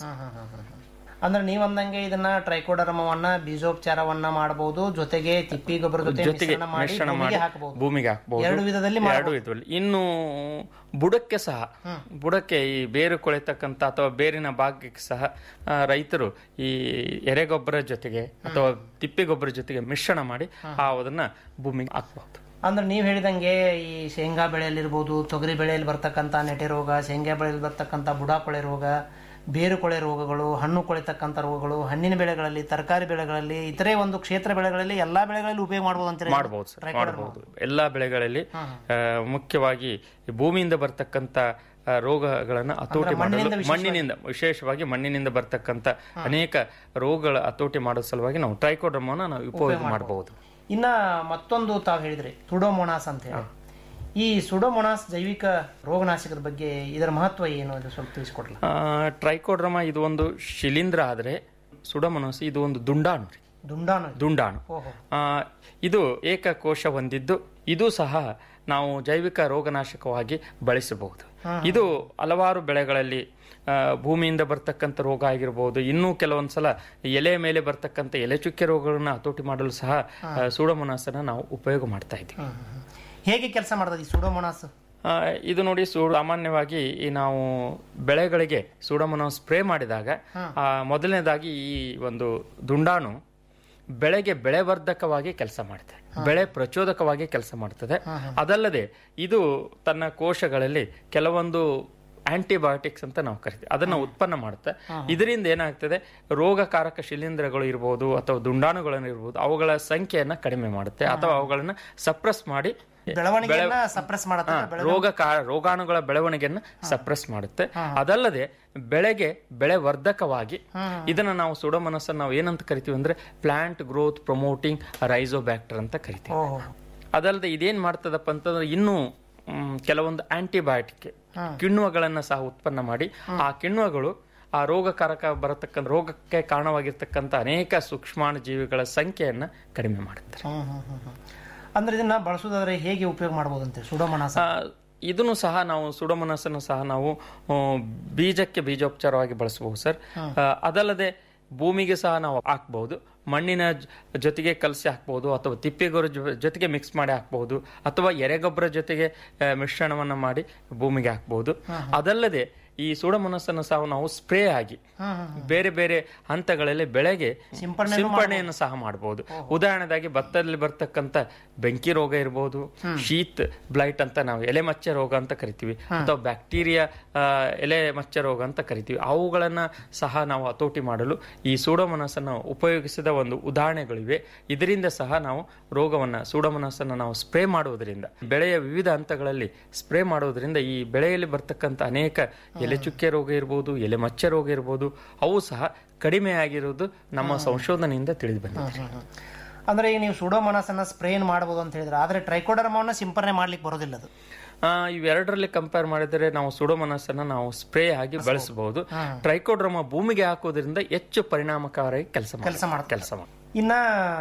ಅಂದ್ರೆ ನೀವ್ ಅಂದಂಗೆ ಇದನ್ನ ಟ್ರೈಕೋಡರ್ಮವನ್ನ ಬೀಜೋಪಚಾರವನ್ನ ಮಾಡಬಹುದು ಜೊತೆಗೆ ತಿಪ್ಪಿ ಗೊಬ್ಬರ ಜೊತೆ ಜೊತೆಗೆ ಮಿಶ್ರಣ ಮಾಡಿ ಮಿಶ್ರಣ ಮಾಡಿ ಭೂಮಿಗೆ ಹಾಕಬಹುದು ಭೂಮಿಗೆ ಹಾಕಬಹುದು ಎರಡು ವಿಧದಲ್ಲಿ ಎರಡು ವಿಧದಲ್ಲಿ ಇನ್ನು ಬುಡಕ್ಕೆ ಸಹ ಬುಡಕ್ಕೆ ಈ ಬೇರು ಕೊಳೆತಕ್ಕಂತ ಅಥವಾ ಬೇರಿನ ಭಾಗಕ್ಕೆ ಸಹ ಆ, ರೈತರು ಈ ಎರೆಗೊಬ್ಬರ ಜೊತೆಗೆ ಅಥವಾ ತಿಪ್ಪೆ ಗೊಬ್ಬರ ಜೊತೆಗೆ ಮಿಶ್ರಣ ಮಾಡಿ ಆ ಅದನ್ನ ಭೂಮಿಗೆ ಹಾಕಬಹುದು ಅಂದ್ರೆ ನೀವ್ ಹೇಳಿದಂಗೆ ಈ ಶೇಂಗಾ ಬೆಳೆಯಲ್ಲಿರ್ಬೋದು ತೊಗರಿ ಬೆಳೆಯಲ್ಲಿ ಬರ್ತಕ್ಕಂಥ ನೆಟೆ ರೋಗ ಶೇಂಗಾ ಬೆಳೆಯಲ್ಲಿ ಬರ್ತಕ್ಕಂಥ ಬುಡಾ ಕೊಳೆ ರೋಗ ಬೇರು ಕೊಳೆ ರೋಗಗಳು ಹಣ್ಣು ಕೊಳೆತಕ್ಕಂಥ ರೋಗಗಳು ಹಣ್ಣಿನ ಬೆಳೆಗಳಲ್ಲಿ ತರಕಾರಿ ಬೆಳೆಗಳಲ್ಲಿ ಇತರೆ ಒಂದು ಕ್ಷೇತ್ರ ಬೆಳೆಗಳಲ್ಲಿ ಎಲ್ಲಾ ಬೆಳೆಗಳಲ್ಲಿ ಉಪಯೋಗ ಮಾಡಬಹುದು ಅಂತೀರಿ ಮಾಡಬಹುದು ಸರ್ ಮಾಡಬಹುದು ಎಲ್ಲಾ ಬೆಳೆಗಳಲ್ಲಿ ಆ, ಮುಖ್ಯವಾಗಿ ಈ ಭೂಮಿಯಿಂದ ಬರ್ತಕ್ಕಂತ ಆ, ರೋಗಗಳನ್ನ ಹತೋಟಿ ಮಾಡಲು ಮಣ್ಣಿನಿಂದ ವಿಶೇಷವಾಗಿ ಮಣ್ಣಿನಿಂದ ಬರ್ತಕ್ಕಂತ ಅನೇಕ ರೋಗಗಳ ಹತೋಟಿ ಮಾಡೋ ಸಲುವಾಗಿ ನಾವು ಟ್ರೈಕೋಡ್ರಮವನ್ನು ನಾವು ಉಪಯೋಗ ಮಾಡಬಹುದು ಇನ್ನ ಮತ್ತೊಂದು ತಾವು ಹೇಳಿದ್ರಿ ಸುಡೋಮೊನಾಸ್ ಅಂತ ಹೇಳಿ ಈ ಸುಡೋಮೊನಾಸ್ ಜೈವಿಕ ರೋಗನಾಶಕದ ಬಗ್ಗೆ ಇದರ ಮಹತ್ವ ಏನು ಅದು ಸ್ವಲ್ಪ ತಿಳಿಸ್ಕೊಡ್ಲ ಟ್ರೈಕೋಡ್ರಮ ಇದು ಒಂದು ಶಿಲೀಂಧ್ರ ಆದ್ರೆ ಸುಡಮನೋಸಿ ಇದು ಒಂದು ದುಂಡಾಣು ರೀ ದುಂಡಾನು ದುಂಡಾಣು ಓಹೋ ಆ, ಇದು ಏಕಕೋಶ ಹೊಂದಿದ್ದು ಇದು ಸಹ ನಾವು ಜೈವಿಕ ರೋಗನಾಶಕವಾಗಿ ಬಳಸಬಹುದು ಇದು ಹಲವಾರು ಬೆಳೆಗಳಲ್ಲಿ ಆ, ಭೂಮಿಯಿಂದ ಬರ್ತಕ್ಕಂಥ ರೋಗ ಆಗಿರಬಹುದು ಇನ್ನೂ ಕೆಲವೊಂದ್ಸಲ ಎಲೆ ಮೇಲೆ ಬರ್ತಕ್ಕಂಥ ಎಲೆ ಚುಕ್ಕೆ ರೋಗಗಳನ್ನ ಹತೋಟಿ ಮಾಡಲು ಸಹ ಆ, ಸೂಡೋಮೊನಾಸನ ನಾವು ಉಪಯೋಗ ಮಾಡ್ತಾ ಇದ್ದೀವಿ ಹ್ಮ್, ಹ್ಮ್. ಹೇಗೆ ಕೆಲಸ ಮಾಡ್ತದೆ ಈ ಸುಡೋಮೊನಾಸ್ ಆ, ಇದು ನೋಡಿ ಸೂ ಸಾಮಾನ್ಯವಾಗಿ ಈ ನಾವು ಬೆಳೆಗಳಿಗೆ ಸೂಡಮೊನಾಸ್ ಸ್ಪ್ರೇ ಮಾಡಿದಾಗ ಆ, ಮೊದಲನೇದಾಗಿ ಈ ಒಂದು ದುಂಡಾಣು ಬೆಳೆಗೆ ಬೆಳೆವರ್ಧಕವಾಗಿ ಕೆಲಸ ಮಾಡುತ್ತೆ ಬೆಳೆ ಪ್ರಚೋದಕವಾಗಿ ಕೆಲಸ ಮಾಡ್ತದೆ ಅದಲ್ಲದೆ ಇದು ತನ್ನ ಕೋಶಗಳಲ್ಲಿ ಕೆಲವೊಂದು ಆಂಟಿಬಯೋಟಿಕ್ಸ್ ಅಂತ ನಾವು ಕರಿತೀವಿ ಅದನ್ನ ಉತ್ಪನ್ನ ಮಾಡುತ್ತೆ ಇದರಿಂದ ಏನಾಗ್ತದೆ ರೋಗಕಾರಕ ಶಿಲೀಂಧ್ರಗಳು ಇರ್ಬೋದು ಅಥವಾ ದುಂಡಾಣುಗಳನ್ನು ಇರ್ಬೋದು ಅವುಗಳ ಸಂಖ್ಯೆಯನ್ನ ಕಡಿಮೆ ಮಾಡುತ್ತೆ ಅಥವಾ ಅವುಗಳನ್ನ ಸಪ್ರೆಸ್ ಮಾಡಿ ಬೆಳವಣಿಗೆಯನ್ನ ಸಪ್ರೆಸ್ ಮಾಡತ್ತೆ ಹಾ, ರೋಗ ಕಾ- ರೋಗಾಣುಗಳ ಬೆಳವಣಿಗೆಯನ್ನು ಸಪ್ರೆಸ್ ಮಾಡುತ್ತೆ ಅದಲ್ಲದೆ ಬೆಳೆಗೆ ಬೆಳೆ ವರ್ಧಕವಾಗಿ ಇದನ್ನ ನಾವು ಸುಡೋಮನಸ್ಸನ್ನು ನಾವು ಏನಂತ ಕರಿತೀವಿ ಅಂದ್ರೆ ಪ್ಲಾಂಟ್ ಗ್ರೋತ್ ಪ್ರಮೋಟಿಂಗ್ ರೈಸೋಬ್ಯಾಕ್ಟರ್ ಅಂತ ಕರಿತೀವಿ ಓಹೋ ಅದಲ್ಲದೆ ಇದೇನ್ ಮಾಡ್ತದಪ್ಪ ಅಂತಂದ್ರೆ ಇನ್ನೂ ಮ್, ಕೆಲವೊಂದು ಆಂಟಿಬಯೋಟಿಕ್ ಕಿಣ್ವಗಳನ್ನ ಸಹ ಉತ್ಪನ್ನ ಮಾಡಿ ಆ ಕಿಣ್ವಗಳು ಆ ರೋಗಕಾರಕ ಬರತಕ್ಕಂಥ ರೋಗಕ್ಕೆ ಕಾರಣವಾಗಿರ್ತಕ್ಕಂಥ ಅನೇಕ ಸೂಕ್ಷ್ಮಾಣು ಜೀವಿಗಳ ಸಂಖ್ಯೆಯನ್ನ ಕಡಿಮೆ ಮಾಡುತ್ತೆ ಹ್ಮ್ ಹ್ಮ್ ಹ್ಮ್ ಹ್ಮ್. ಅಂದ್ರೆ ಇದನ್ನ ಬಳಸೋದಾದ್ರೆ ಹೇಗೆ ಉಪಯೋಗ ಮಾಡಬಹುದು ಅಂತ ಸುಡೋಮನಾಸ ಆ, ಇದನ್ನು ಸಹ ನಾವು ಸುಡಮನಸ್ಸನ್ನು ಸಹ ನಾವು ಆ, ಬೀಜಕ್ಕೆ ಬೀಜೋಪಚಾರವಾಗಿ ಬಳಸಬಹುದು ಸರ್ ಆ, ಅದಲ್ಲದೆ ಭೂಮಿಗೆ ಸಹ ನಾವು ಹಾಕ್ಬಹುದು ಮಣ್ಣಿನ ಜ- ಜೊತೆಗೆ ಕಲಸಿ ಹಾಕ್ಬಹುದು ಅಥವಾ ತಿಪ್ಪೆಗೊಬ್ಬರ ಜೊ- ಜೊತೆಗೆ ಮಿಕ್ಸ್ ಮಾಡಿ ಹಾಕ್ಬಹುದು ಅಥವಾ ಎರೆಗೊಬ್ಬರ ಜೊತೆಗೆ ಆ, ಮಿಶ್ರಣವನ್ನ ಮಾಡಿ ಭೂಮಿಗೆ ಹಾಕ್ಬಹುದು ಅದಲ್ಲದೆ ಈ ಸುಡಮನಸ್ಸನ್ನು ಸಹ ನಾವು ಸ್ಪ್ರೇ ಆಗಿ ಬೇರೆ ಬೇರೆ ಹಂತಗಳಲ್ಲಿ ಬೆಳೆಗೆ ಸಿಂಪಡಣೆಯನ್ನು ಸಹ ಮಾಡಬಹುದು ಉದಾಹರಣೆದಾಗಿ ಭತ್ತದಲ್ಲಿ ಬರ್ತಕ್ಕಂತ ಬೆಂಕಿ ರೋಗ ಇರಬಹುದು ಶೀತ್ ಬ್ಲೈಟ್ ಅಂತ ನಾವು ಎಲೆ ಮಚ್ಚೆ ರೋಗ ಅಂತ ಕರಿತೀವಿ ಅಥವಾ ಬ್ಯಾಕ್ಟೀರಿಯಾ ಆ, ಎಲೆ ಮಚ್ಚೆ ರೋಗ ಅಂತ ಕರಿತೀವಿ ಅವುಗಳನ್ನ ಸಹ ನಾವು ಹತೋಟಿ ಮಾಡಲು ಈ ಸೂಡೋಮನಸ್ಸನ್ನು ಉಪಯೋಗಿಸಿದ ಒಂದು ಉದಾಹರಣೆಗಳಿವೆ ಇದರಿಂದ ಸಹ ನಾವು ರೋಗವನ್ನ ಸೂಡೋಮನಸ್ಸನ್ನು ನಾವು ಸ್ಪ್ರೇ ಮಾಡುವುದರಿಂದ ಬೆಳೆಯ ವಿವಿಧ ಹಂತಗಳಲ್ಲಿ ಸ್ಪ್ರೇ ಮಾಡುವುದರಿಂದ ಈ ಬೆಳೆಯಲ್ಲಿ ಬರ್ತಕ್ಕಂಥ ಅನೇಕ ಎಲೆ ಚುಕ್ಕೆ ರೋಗ ಇರ್ಬೋದು ಎಲೆ ಮಚ್ಚೆ ರೋಗ ಇರ್ಬೋದು ಅವು ಸಹ ಕಡಿಮೆ ಆಗಿರುವುದು ನಮ್ಮ ಸಂಶೋಧನೆಯಿಂದ ತಿಳಿದು ಬಂದಿದೆ ಅಂದ್ರೆ ಈಗ ನೀವು ಸುಡೋಮನಾಸನ್ನ ಸ್ಪ್ರೇ ಮಾಡಬಹುದು ಅಂತ ಹೇಳಿದ್ರೆ ಆದ್ರೆ ಟ್ರೈಕೋಡರ್ಮವನ್ನ ಸಿಂಪರಣೆ ಮಾಡ್ಲಿಕ್ಕೆ ಬರೋದಿಲ್ಲ ಅದು ಆ, ಇವೆರಡರಲ್ಲಿ ಕಂಪೇರ್ ಮಾಡಿದರೆ ನಾವು ಸುಡೋಮನಸ್ಸನ್ನು ನಾವು ಸ್ಪ್ರೇ ಆಗಿ ಬಳಸಬಹುದು ಟ್ರೈಕೋಡ್ರಮ ಭೂಮಿಗೆ ಹಾಕೋದ್ರಿಂದ ಹೆಚ್ಚು ಪರಿಣಾಮಕಾರಿ ಕೆಲಸ ಕೆಲಸ ಮಾಡುತ್ತೆ. ಕೆಲಸ ಮಾಡಿ ಇನ್ನ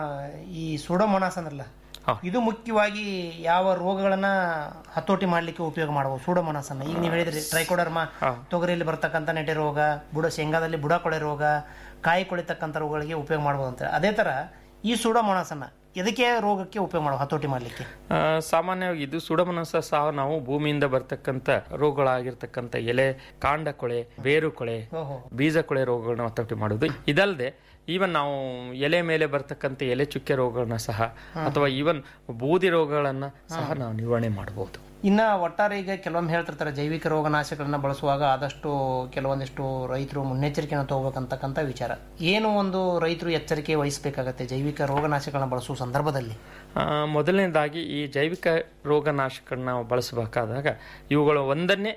ಈ ಸುಡೋಮೊನಾಸ್ ಅಂದ್ರಲ್ಲ ಹಾ. ಇದು ಮುಖ್ಯವಾಗಿ ಯಾವ ರೋಗಗಳನ್ನ ಹತೋಟಿ ಮಾಡ್ಲಿಕ್ಕೆ ಉಪಯೋಗ ಮಾಡಬಹುದು ಸೂಡೋಮೊನಾಸ್ ಅನ್ನ ಈಗ ನೀವು ಹೇಳಿದ್ರಿ ಟ್ರೈಕೋಡರ್ಮ ತೊಗರಿಯಲ್ಲಿ ಬರ್ತಕ್ಕಂಥ ನೆಟೆ ರೋಗ ಬುಡ ಶೇಂಗಾದಲ್ಲಿ ಬುಡ ಕೊಳೆ ರೋಗ ಕಾಯಿ ಕೊಳಿತಕ್ಕಂಥ ರೋಗಗಳಿಗೆ ಉಪಯೋಗ ಮಾಡಬಹುದು ಅಂತ ಅದೇ ತರ ಈ ಸೂಡೋಮೊನಾಸ್ ಅನ್ನ ಎದಕ್ಕೆ ರೋಗಕ್ಕೆ ಉಪಯೋಗ ಮಾಡುವ ಹತೋಟಿ ಮಾಡ್ಲಿಕ್ಕೆ ಆ, ಸಾಮಾನ್ಯವಾಗಿ ಇದು ಸುಡಮನಸ್ಸ ಸಹ ನಾವು ಭೂಮಿಯಿಂದ ಬರ್ತಕ್ಕಂಥ ರೋಗಗಳಾಗಿರ್ತಕ್ಕಂಥ ಎಲೆ ಕಾಂಡ ಕೊಳೆ ಬೇರು ಕೊಳೆ ಓಹೋ ಬೀಜ ಕೊಳೆ ರೋಗಗಳನ್ನ ಹತೋಟಿ ಮಾಡುವುದು ಇದಲ್ಲದೆ ಈವನ್ ನಾವು ಎಲೆ ಮೇಲೆ ಬರ್ತಕ್ಕಂಥ ಎಲೆ ಚುಕ್ಕೆ ರೋಗಗಳನ್ನ ಸಹ ಅಥವಾ ಈವನ್ ಬೂದಿ ರೋಗಗಳನ್ನ ಸಹ ನಾವು ನಿವಾರಣೆ ಮಾಡಬಹುದು ಇನ್ನ ಒಟ್ಟಾರೆ ಈಗ ಕೆಲವೊಮ್ಮೆ ಹೇಳ್ತಿರ್ತಾರೆ ಜೈವಿಕ ರೋಗನಾಶಕಗಳನ್ನ ಬಳಸುವಾಗ ಆದಷ್ಟು ಕೆಲವೊಂದಿಷ್ಟು ರೈತರು ಮುನ್ನೆಚ್ಚರಿಕೆಯನ್ನು ತಗೋಬೇಕಂತಕ್ಕಂಥ ವಿಚಾರ ಏನು ಒಂದು ರೈತರು ಎಚ್ಚರಿಕೆ ವಹಿಸಬೇಕಾಗತ್ತೆ ಜೈವಿಕ ರೋಗನಾಶಕಗಳನ್ನ ಬಳಸುವ ಸಂದರ್ಭದಲ್ಲಿ ಆ, ಮೊದಲನೇದಾಗಿ ಈ ಜೈವಿಕ ರೋಗನಾಶಕಗಳನ್ನ ನಾವು ಬಳಸಬೇಕಾದಾಗ ಇವುಗಳು ಒಂದನ್ನೇ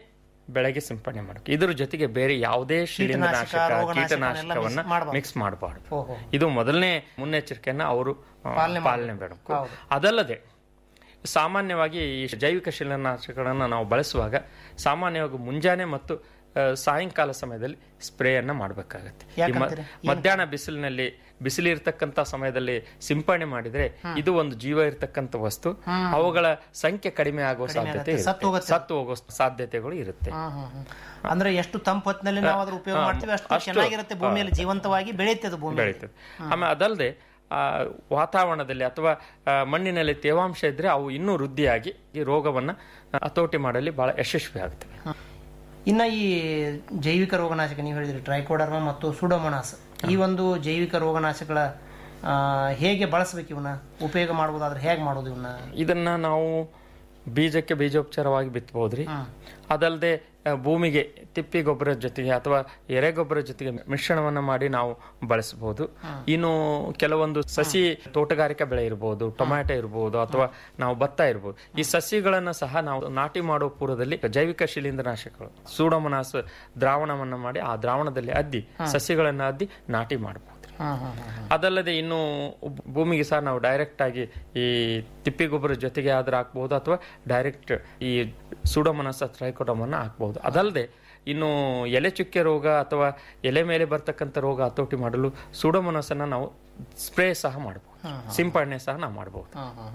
ಬೆಳಗ್ಗೆ ಸಿಂಪಡಣೆ ಮಾಡಬೇಕು ಇದ್ರ ಜೊತೆಗೆ ಬೇರೆ ಯಾವುದೇ ಶಿಲೀಂಧ್ರನಾಶಕ ರೋಗನಾಶಕನೆಲ್ಲ ಕೀಟನಾಶಕವನ್ನ mix ಮಾಡ್ಬಾರ್ದು. ಮಿಕ್ಸ್ ಮಾಡಬಾರ್ದು ಓಹೋ. ಇದು ಮೊದಲನೇ ಮುನ್ನೆಚ್ಚರಿಕೆಯನ್ನ ಅವರು ಆ, ಪಾಲನೆ ಪಾಲನೆ ಮಾಡಬೇಕು ಅದಲ್ಲದೆ ಸಾಮಾನ್ಯವಾಗಿ ಈ ಜೈವಿಕ ಶಿಲೀಂಧ್ರನಾಶಕಗಳನ್ನು ನಾವು ಬಳಸುವಾಗ ಸಾಮಾನ್ಯವಾಗಿ ಮುಂಜಾನೆ ಮತ್ತು ಆ, ಸಾಯಂಕಾಲ ಸಮಯದಲ್ಲಿ ಸ್ಪ್ರೇಯನ್ನ ಮಾಡಬೇಕಾಗತ್ತೆ ಈ ಮ- ಯಾಕಂತೀರಿ? ಮಧ್ಯಾಹ್ನ ಬಿಸಿಲಿನಲ್ಲಿ ಬಿಸಿಲಿರ್ತಕ್ಕಂಥ ಸಮಯದಲ್ಲಿ ಸಿಂಪಡಣೆ ಮಾಡಿದ್ರೆ ಇದು ಒಂದು ಜೀವ ಇರ್ತಕ್ಕಂಥ ವಸ್ತು ಅವುಗಳ ಸಂಖ್ಯೆ ಕಡಿಮೆ ಆಗುವ ಸಾಧ್ಯತೆ ಆಗುತ್ತೆ. ಸತ್ತು ಇರುತ್ತೆ. ಹೋಗುತ್ತೆ. ಸತ್ತು ಹೋಗುವ ಸಾಧ್ಯತೆಗಳು ಇರುತ್ತೆ ಹ್ಮ್, ಹ್ಮ್, ಹ್ಮ್. ಅಂದ್ರೆ ಎಷ್ಟು ತಂಪು ಹೊತ್ತಿನಲ್ಲಿ ನಾವು ಅದ್ರ ಉಪಯೋಗ ಹಾ, ಮಾಡ್ತೀವಿ ಅಷ್ಟು ಅಷ್ಟು- ಚೆನ್ನಾಗಿರುತ್ತೆ ಭೂಮಿಯಲ್ಲಿ ಜೀವಂತವಾಗಿ ಬೆಳೆಯುತ್ತೆ ಅದು ಭೂಮಿ ಬೆಳೀತದೆ ಆಮೇಲೆ ಅದಲ್ಲದೆ ಆ, ವಾತಾವರಣದಲ್ಲಿ ಅಥವಾ ಆ, ಮಣ್ಣಿನಲ್ಲಿ ತೇವಾಂಶ ಇದ್ರೆ ಅವು ಇನ್ನೂ ವೃದ್ಧಿಯಾಗಿ ಈ ರೋಗವನ್ನ ಹತೋಟಿ ಮಾಡಲಿ ಬಹಳ ಯಶಸ್ವಿ ಆಗ್ತವೆ ಇನ್ನ ಈ ಜೈವಿಕ ರೋಗನಾಶಕ ನೀವು ಹೇಳಿದ್ರಿ ಟ್ರೈಕೋಡರ್ಮ ಮತ್ತು ಸುಡೋಮೊನಾಸ್ ಈ ಒಂದು ಜೈವಿಕ ರೋಗನಾಶಕಗಳ ಆ, ಹೇಗೆ ಬಳಸಬೇಕು ಇವನ್ನ ಉಪಯೋಗ ಮಾಡುವುದಾದ್ರೆ ಹೇಗೆ ಮಾಡೋದು ಇವನ್ನ ಇದನ್ನ ನಾವು ಬೀಜಕ್ಕೆ ಬೀಜೋಪಚಾರವಾಗಿ ಬಿತ್ತಬಹುದ್ರಿ ಅದಲ್ಲದೆ ಆ, ಭೂಮಿಗೆ ತಿಪ್ಪಿ ಗೊಬ್ಬರದ ಜೊತೆಗೆ ಅಥವಾ ಎರೆ ಗೊಬ್ಬರದ ಜೊತೆಗೆ ಮಿಶ್ರಣವನ್ನ ಮಾಡಿ ನಾವು ಬಳಸಬಹುದು ಇನ್ನು ಕೆಲವೊಂದು ಸಸಿ ತೋಟಗಾರಿಕಾ ಬೆಳೆ ಇರಬಹುದು ಟೊಮ್ಯಾಟೊ ಇರಬಹುದು ಅಥವಾ ನಾವು ಭತ್ತ ಇರಬಹುದು ಈ ಸಸಿಗಳನ್ನ ಸಹ ನಾವು ನಾಟಿ ಮಾಡುವ ಪೂರ್ವದಲ್ಲಿ ಜೈವಿಕ ಶಿಲೀಂಧ್ರನಾಶಕಗಳು ಸೂಡೋಮನಾಸ್ ದ್ರಾವಣವನ್ನ ಮಾಡಿ ಆ ದ್ರಾವಣದಲ್ಲಿ ಅದ್ದಿ ಸಸಿಗಳನ್ನ ಅದ್ದಿ ನಾಟಿ ಮಾಡಬಹುದು ಅದಲ್ಲದೆ ಇನ್ನು ಭೂಮಿಗೆ ಸಹ ನಾವು ಡೈರೆಕ್ಟ್ ಆಗಿ ಈ ತಿಪ್ಪಿ ಗೊಬ್ಬರ ಜೊತೆಗೆ ಆದ್ರೆ ಹಾಕ್ಬಹುದು ಅಥವಾ ಡೈರೆಕ್ಟ್ ಈ ಸುಡೋಮನಸ ಟ್ರೈಕೋಟಮನ್ನ ಹಾಕ್ಬಹುದು ಅದಲ್ಲದೆ ಇನ್ನು ಎಲೆ ಚುಕ್ಕೆ ರೋಗ ಅಥವಾ ಎಲೆ ಮೇಲೆ ಬರ್ತಕ್ಕಂಥ ರೋಗ ಹತೋಟಿ ಮಾಡಲು ಸುಡೋಮನಸನ್ನ ನಾವು ಸ್ಪ್ರೇ ಸಹ ಮಾಡಬಹುದು ಸಿಂಪಡಣೆ ಸಹ ನಾವು ಮಾಡಬಹುದು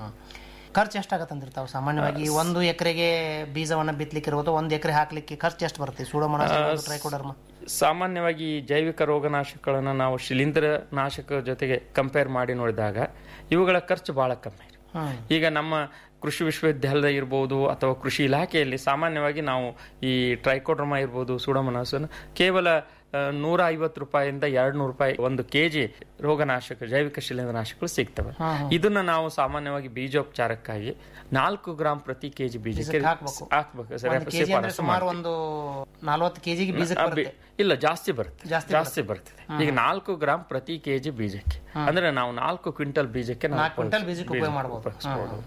ಖರ್ಚು ಎಷ್ಟಾಗತ್ತಂದಿರ್ತಾವೆ ಸಾಮಾನ್ಯವಾಗಿ ಒಂದು ಎಕರೆಗೆ ಬೀಜವನ್ನ ಬಿತ್ತಲಿಕ್ಕೆ ಇರೋದು ಒಂದು ಎಕರೆ ಹಾಕ್ಲಿಕ್ಕೆ ಖರ್ಚು ಎಷ್ಟು ಬರುತ್ತೆ ಸುಡೋಮೊನಾಸ್ ಟ್ರೈಕೋಡರ್ಮ ಸಾಮಾನ್ಯವಾಗಿ ಈ ಜೈವಿಕ ರೋಗನಾಶಕಗಳನ್ನು ನಾವು ಶಿಲೀಂಧ್ರ ನಾಶಕ ಜೊತೆಗೆ ಕಂಪೇರ್ ಮಾಡಿ ನೋಡಿದಾಗ ಇವುಗಳ ಖರ್ಚು ಬಹಳ ಕಮ್ಮಿ ಈಗ ನಮ್ಮ ಕೃಷಿ ವಿಶ್ವವಿದ್ಯಾಲಯ ಇರ್ಬೋದು ಅಥವಾ ಕೃಷಿ ಇಲಾಖೆಯಲ್ಲಿ ಸಾಮಾನ್ಯವಾಗಿ ನಾವು ಈ ಟ್ರೈಕೋಡ್ರಮ ಇರ್ಬೋದು ಸುಡಮನಾಸನ ಕೇವಲ ಆ, ನೂರ ಐವತ್ತು ರೂಪಾಯಿಂದ ಎರಡು ನೂರು ರೂಪಾಯಿ ಒಂದು ಕೆಜಿ ರೋಗನಾಶಕ ಜೈವಿಕ ಶಿಲೀಂಧ್ರನಾಶಕಗಳು ಸಿಗ್ತವೆ ಇದನ್ನ ನಾವು ಸಾಮಾನ್ಯವಾಗಿ ಬೀಜೋಪಚಾರಕ್ಕಾಗಿ ನಾಲ್ಕು ಗ್ರಾಂ ಪ್ರತಿ ಕೆಜಿ ಬೀಜಕ್ಕೆ ಹಾಕ್ಬೇಕು. ಹಾಕ್ಬೇಕು ಸರಿ ಒಂದು ಕೆಜಿ ಅಂದ್ರೆ ಸುಮಾರು ಒಂದು ನಲವತ್ತು ಕೆಜಿಗೆ ಬೀಜಕ್ಕೆ ಆ, ಬರುತ್ತೆ ಬಿ- ಇಲ್ಲ ಜಾಸ್ತಿ ಬರುತ್ತೆ ಜಾಸ್ತಿ ಜಾಸ್ತಿ ಬರ್ತದೆ ಈಗ ನಾಲ್ಕು ಗ್ರಾಂ ಪ್ರತಿ ಕೆಜಿ ಬೀಜಕ್ಕೆ ಅಂದ್ರೆ ನಾವು ನಾಲ್ಕು ಕ್ವಿಂಟಲ್ ಬೀಜಕ್ಕೆ ನಾವು ನಾಲ್ಕು ಕ್ವಿಂಟಲ್ ಬೀಜಕ್ಕೆ ಉಪಯೋಗ ಮಾಡ್ಬೋದು ಉಪಯೋಗಿಸ್ಬೋದು.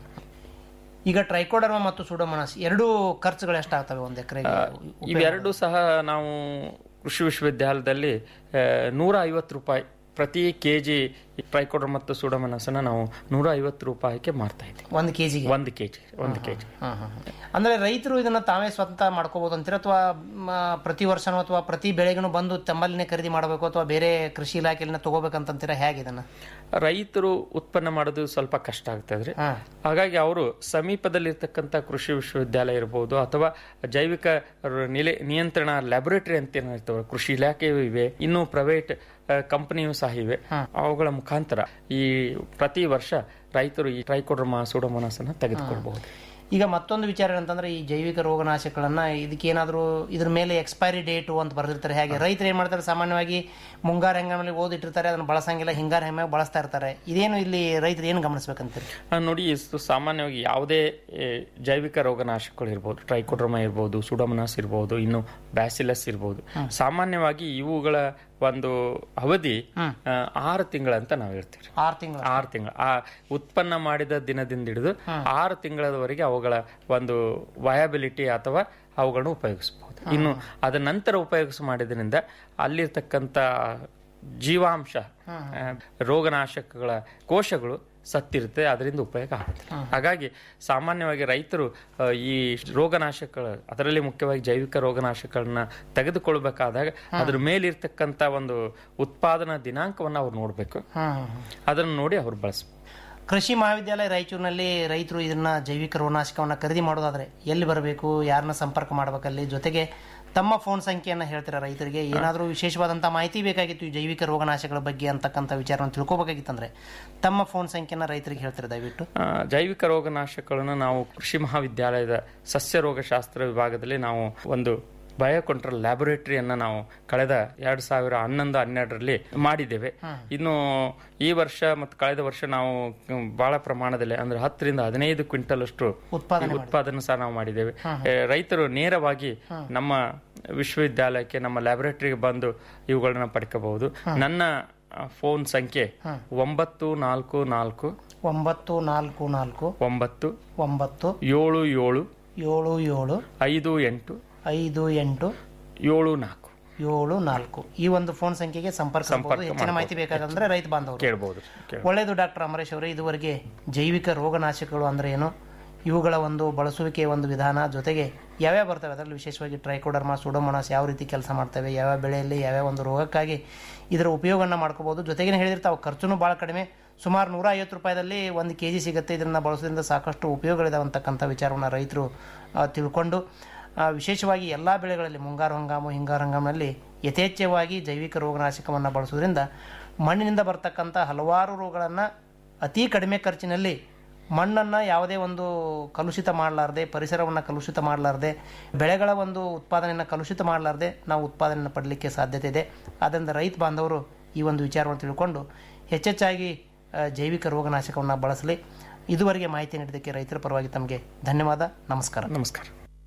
ಈಗ ಟ್ರೈಕೋಡರ್ಮ ಮತ್ತು ಸುಡೋಮೊನಾಸ್ ಎರಡೂ ಖರ್ಚುಗಳು ಎಷ್ಟಾಗ್ತವೆ ಒಂದು ಎಕರೆಗೆ ಇವೆರಡು ಸಹ ನಾವು ಕೃಷಿ ವಿಶ್ವವಿದ್ಯಾಲಯದಲ್ಲಿ ಆ, ನೂರ ಐವತ್ತು ರೂಪಾಯಿ ಪ್ರತಿ ಕೆಜಿ ಟ್ರೈಕೋಡರ್ ಮತ್ತು ಸುಡಮನಸನ ನಾವು ನೂರ ಐವತ್ತು ರೂಪಾಯಿಗೆ ಮಾರ್ತಾ ಇದ್ದೀವಿ ಒಂದು ಕೆಜಿಗೆ ಒಂದು ಕೆಜಿ ಒಂದು ಕೆಜಿ ಅಂದ್ರೆ ರೈತರು ಇದನ್ನ ತಾವೇ ಸ್ವಂತ ಮಾಡ್ಕೋಬಹುದು ಅಂತೀರ ಅಥವಾ ಮ, ಪ್ರತಿ ವರ್ಷನೂ ಅಥವಾ ಪ್ರತಿ ಬೆಳೆಗೂ ಬಂದು ತಮ್ಮಲ್ಲಿನೇ ಖರೀದಿ ಮಾಡಬೇಕು ಅಥವಾ ಬೇರೆ ಕೃಷಿ ಇಲಾಖೆಯಲ್ಲಿನ ತಗೋಬೇಕಂತೀರಾ ಹೇಗೆ ಇದನ್ನ ರೈತರು ಉತ್ಪನ್ನ ಮಾಡೋದು ಸ್ವಲ್ಪ ಕಷ್ಟ ಆಗ್ತದ್ರಿ ಹಾ. ಹಾಗಾಗಿ ಅವರು ಸಮೀಪದಲ್ಲಿರ್ತಕ್ಕಂಥ ಕೃಷಿ ವಿಶ್ವವಿದ್ಯಾಲಯ ಇರ್ಬೋದು ಅಥವಾ ಜೈವಿಕ ರ- ನಿಲೆ ನಿಯಂತ್ರಣ ಲ್ಯಾಬೊರೇಟರಿ ಅಂತ ಏನೋ ಇರ್ತವೆ ಕೃಷಿ ಇಲಾಖೆಯೂ ಇವೆ ಇನ್ನು ಪ್ರೈವೇಟ್ ಕಂಪನಿಯೂ ಸಹ ಇವೆ ಅವುಗಳ ಮುಖಾಂತರ ಈ ಪ್ರತಿ ವರ್ಷ ರೈತರು ಈ ಟ್ರೈಕೋಡ್ರಮಾ ಸೂಡೋಮೋನಾಸನ್ನ ತೆಗೆದುಕೊಳ್ಬಹುದು ಈಗ ಮತ್ತೊಂದು ವಿಚಾರ ಏನಂತಂದ್ರೆ ಈ ಜೈವಿಕ ರೋಗನಾಶಕಗಳನ್ನ ಇದಕ್ಕೆ ಏನಾದರೂ ಇದ್ರ ಮೇಲೆ ಎಕ್ಸ್ಪೈರಿ ಡೇಟು ಅಂತ ಬರೆದಿರ್ತಾರೆ ಹಾಗೆ ರೈತರು ಏನ್ ಮಾಡ್ತಾರೆ ಸಾಮಾನ್ಯವಾಗಿ ಮುಂಗಾರು ಹೆಂಗಾಮಲ್ಲಿ ಓದಿಟ್ಟಿರ್ತಾರೆ ಅದನ್ನ ಬಳಸಂಗಿಲ್ಲ ಹಿಂಗಾರು ಹೆಮ್ಮಾಗ ಬಳಸ್ತಾ ಇರ್ತಾರೆ ಇದೇನು ಇಲ್ಲಿ ರೈತರು ಏನು ಗಮನಿಸ್ಬೇಕಂತೀರಿ ಆ, ನೋಡಿ ಇಷ್ಟು ಸಾಮಾನ್ಯವಾಗಿ ಯಾವುದೇ ಏ, ಜೈವಿಕ ರೋಗನಾಶಕಗಳು ಇರ್ಬೋದು ಟ್ರೈಕೋಡ್ರಮಾ ಇರ್ಬೋದು ಸುಡಮನಾಸ್ ಇರ್ಬೋದು ಇನ್ನು ಬ್ಯಾಸಿಲಸ್ ಇರ್ಬೋದು ಸಾಮಾನ್ಯವಾಗಿ ಇವುಗಳ ಒಂದು ಅವಧಿ ಆ, ಆರು ತಿಂಗಳಂತ ನಾವು ಹೇಳ್ತೀವಿ ಆರು ತಿಂಗಳು ಆರು ತಿಂಗಳು ಆ ಉತ್ಪನ್ನ ಮಾಡಿದ ದಿನದಿಂದ ಹಿಡಿದು ಆರು ತಿಂಗಳವರೆಗೆ ಅವುಗಳ ಒಂದು ವಯಬಿಲಿಟಿ ಅಥವಾ ಅವುಗಳನ್ನು ಉಪಯೋಗಿಸಬಹುದು ಇನ್ನು ಅದ ನಂತರ ಉಪಯೋಗಿಸ ಮಾಡಿದ್ರಿಂದ ಅಲ್ಲಿರ್ತಕ್ಕಂಥ ಜೀವಾಂಶ ಆ, ರೋಗನಾಶಕಗಳ ಕೋಶಗಳು ಸತ್ತಿರುತ್ತೆ ಅದರಿಂದ ಉಪಯೋಗ ಆಗುತ್ತೆ ಹಾಗಾಗಿ ಸಾಮಾನ್ಯವಾಗಿ ರೈತರು ಆ, ಈ ರೋಗನಾಶಕಗಳ ಅದರಲ್ಲಿ ಮುಖ್ಯವಾಗಿ ಜೈವಿಕ ರೋಗನಾಶಕಗಳನ್ನ ತೆಗೆದುಕೊಳ್ಬೇಕಾದಾಗ ಅದ್ರ ಮೇಲಿರ್ತಕ್ಕಂಥ ಒಂದು ಉತ್ಪಾದನಾ ದಿನಾಂಕವನ್ನು ಅವ್ರು ನೋಡಬೇಕು ಅದನ್ನು ನೋಡಿ ಅವ್ರು ಬಳಸ್ಬೇಕು ಕೃಷಿ ಮಹಾವಿದ್ಯಾಲಯ ರಾಯಚೂರಿನಲ್ಲಿ ರೈತರು ಇದನ್ನ ಜೈವಿಕ ರೋಗನಾಶಕವನ್ನ ಖರೀದಿ ಮಾಡೋದಾದ್ರೆ ಎಲ್ಲಿ ಬರಬೇಕು ಯಾರನ್ನ ಸಂಪರ್ಕ ಮಾಡ್ಬೇಕಲ್ಲಿ ಜೊತೆಗೆ ತಮ್ಮ ಫೋನ್ ಸಂಖ್ಯೆಯನ್ನ ಹೇಳ್ತೀರಾ ರೈತರಿಗೆ ಏನಾದರೂ ವಿಶೇಷವಾದಂಥ ಮಾಹಿತಿ ಬೇಕಾಗಿತ್ತು ಈ ಜೈವಿಕ ರೋಗನಾಶಕಗಳ ಬಗ್ಗೆ ಅಂತಕ್ಕಂಥ ವಿಚಾರವನ್ನು ತಿಳ್ಕೊಬೇಕಾಗಿತ್ತಂದ್ರೆ ತಮ್ಮ ಫೋನ್ ಸಂಖ್ಯೆನ ರೈತರಿಗೆ ಹೇಳ್ತೀರಾ ದಯವಿಟ್ಟು ಆ, ಜೈವಿಕ ರೋಗನಾಶಕಗಳನ್ನು ನಾವು ಕೃಷಿ ಮಹಾವಿದ್ಯಾಲಯದ ಸಸ್ಯ ರೋಗಶಾಸ್ತ್ರ ವಿಭಾಗದಲ್ಲಿ ನಾವು ಒಂದು ಬಯೋ ಕಂಟ್ರೋಲ್ ಲ್ಯಾಬೊರೇಟರಿಯನ್ನ ನಾವು ಕಳೆದ ಎರಡ್ ಸಾವಿರ ಹನ್ನೊಂದು ಹನ್ನೆರಡರಲ್ಲಿ ಮಾಡಿದ್ದೇವೆ ಇನ್ನು ಈ ವರ್ಷ ಮತ್ತು ಕಳೆದ ವರ್ಷ ನಾವು ಮ್, ಬಹಳ ಪ್ರಮಾಣದಲ್ಲಿ ಅಂದ್ರೆ ಹತ್ತರಿಂದ ಹದಿನೈದು ಕ್ವಿಂಟಲ್ ಅಷ್ಟು ಉತ್ಪಾದನೆ ಉತ್ಪಾದನೆ ಸಹ ನಾವು ಮಾಡಿದ್ದೇವೆ ಎ, ರೈತರು ನೇರವಾಗಿ ನಮ್ಮ ವಿಶ್ವವಿದ್ಯಾಲಯಕ್ಕೆ ನಮ್ಮ ಲ್ಯಾಬೊರೇಟರಿಗೆ ಬಂದು ಇವುಗಳನ್ನ ಪಡ್ಕೋಬಹುದು ನನ್ನ ಫೋನ್ ಸಂಖ್ಯೆ ಒಂಬತ್ತು ನಾಲ್ಕು ನಾಲ್ಕು ಒಂಬತ್ತು ನಾಲ್ಕು ನಾಲ್ಕು ಒಂಬತ್ತು ಒಂಬತ್ತು ಏಳು ಏಳು ಏಳು ಏಳು ಐದು ಎಂಟು ಐದು ಎಂಟು ಏಳು ನಾಲ್ಕು ಏಳು ನಾಲ್ಕು ಈ ಒಂದು ಫೋನ್ ಸಂಖ್ಯೆಗೆ ಸಂಪರ್ಕ ಮಾಡ್ಬೋದು. ಹೆಚ್ಚಿನ ಮಾಹಿತಿ ಬೇಕಾದಂದ್ರೆ ರೈತ ಬಾಂಧವರು ಕೇಳ್ಬೋದು ಕೇಳ್- ಒಳ್ಳೆಯದು ಡಾಕ್ಟರ್ ಅಮರೇಶ್ ಅವರೇ ಇದುವರೆಗೆ ಜೈವಿಕ ರೋಗನಾಶಕಗಳು ಅಂದ್ರೆ ಏನು ಇವುಗಳ ಒಂದು ಬಳಸುವಿಕೆಯ ಒಂದು ವಿಧಾನ ಜೊತೆಗೆ ಯಾವ್ಯಾವ ಬರ್ತವೆ ಅದರಲ್ಲಿ ವಿಶೇಷವಾಗಿ ಟ್ರೈಕೋಡರ್ಮಾ ಸುಡೋಮೋನಾಸ್ ಯಾವ ರೀತಿ ಕೆಲಸ ಮಾಡ್ತವೆ ಯಾವ್ಯಾವ ಬೆಳೆಯಲ್ಲಿ ಯಾವ್ಯಾವ ಒಂದು ರೋಗಕ್ಕಾಗಿ ಇದರ ಉಪಯೋಗವನ್ನು ಮಾಡ್ಕೋಬಹುದು ಜೊತೆಗೆ ಹೇಳಿರ್ತಾವೆ ಖರ್ಚುನು ಭಾಳ ಕಡಿಮೆ ಸುಮಾರು ನೂರ ಐವತ್ತು ರೂಪಾಯಿದಲ್ಲಿ ಒಂದು ಕೆ ಜಿ ಸಿಗುತ್ತೆ ಇದನ್ನು ಬಳಸೋದ್ರಿಂದ ಸಾಕಷ್ಟು ಉಪಯೋಗಗಳಿದಾವೆ ಅಂತಕ್ಕಂಥ ವಿಚಾರವನ್ನು ರೈತರು ಆ, ತಿಳ್ಕೊಂಡು ಆ, ವಿಶೇಷವಾಗಿ ಎಲ್ಲ ಬೆಳೆಗಳಲ್ಲಿ ಮುಂಗಾರು ಹಂಗಾಮು ಹಿಂಗಾರು ಹಂಗಾಮಿನಲ್ಲಿ ಯಥೇಚ್ಛವಾಗಿ ಜೈವಿಕ ರೋಗನಾಶಕವನ್ನು ಬಳಸೋದ್ರಿಂದ ಮಣ್ಣಿನಿಂದ ಬರ್ತಕ್ಕಂಥ ಹಲವಾರು ರೋಗಗಳನ್ನು ಅತಿ ಕಡಿಮೆ ಖರ್ಚಿನಲ್ಲಿ ಮಣ್ಣನ್ನು ಯಾವುದೇ ಒಂದು ಕಲುಷಿತ ಮಾಡಲಾರ್ದೆ ಪರಿಸರವನ್ನು ಕಲುಷಿತ ಮಾಡಲಾರ್ದೆ ಬೆಳೆಗಳ ಒಂದು ಉತ್ಪಾದನೆಯನ್ನು ಕಲುಷಿತ ಮಾಡಲಾರ್ದೆ ನಾವು ಉತ್ಪಾದನೆಯನ್ನು ಪಡಲಿಕ್ಕೆ ಸಾಧ್ಯತೆ ಇದೆ ಆದ್ದರಿಂದ ರೈತ ಬಾಂಧವರು ಈ ಒಂದು ವಿಚಾರವನ್ನು ತಿಳ್ಕೊಂಡು ಹೆಚ್ಚೆಚ್ಚಾಗಿ ಆ, ಜೈವಿಕ ರೋಗನಾಶಕವನ್ನು ಬಳಸಲಿ ಇದುವರೆಗೆ ಮಾಹಿತಿ ನೀಡಿದ್ದಕ್ಕೆ ರೈತರ ಪರವಾಗಿ ತಮಗೆ ಧನ್ಯವಾದ ನಮಸ್ಕಾರ ನಮಸ್ಕಾರ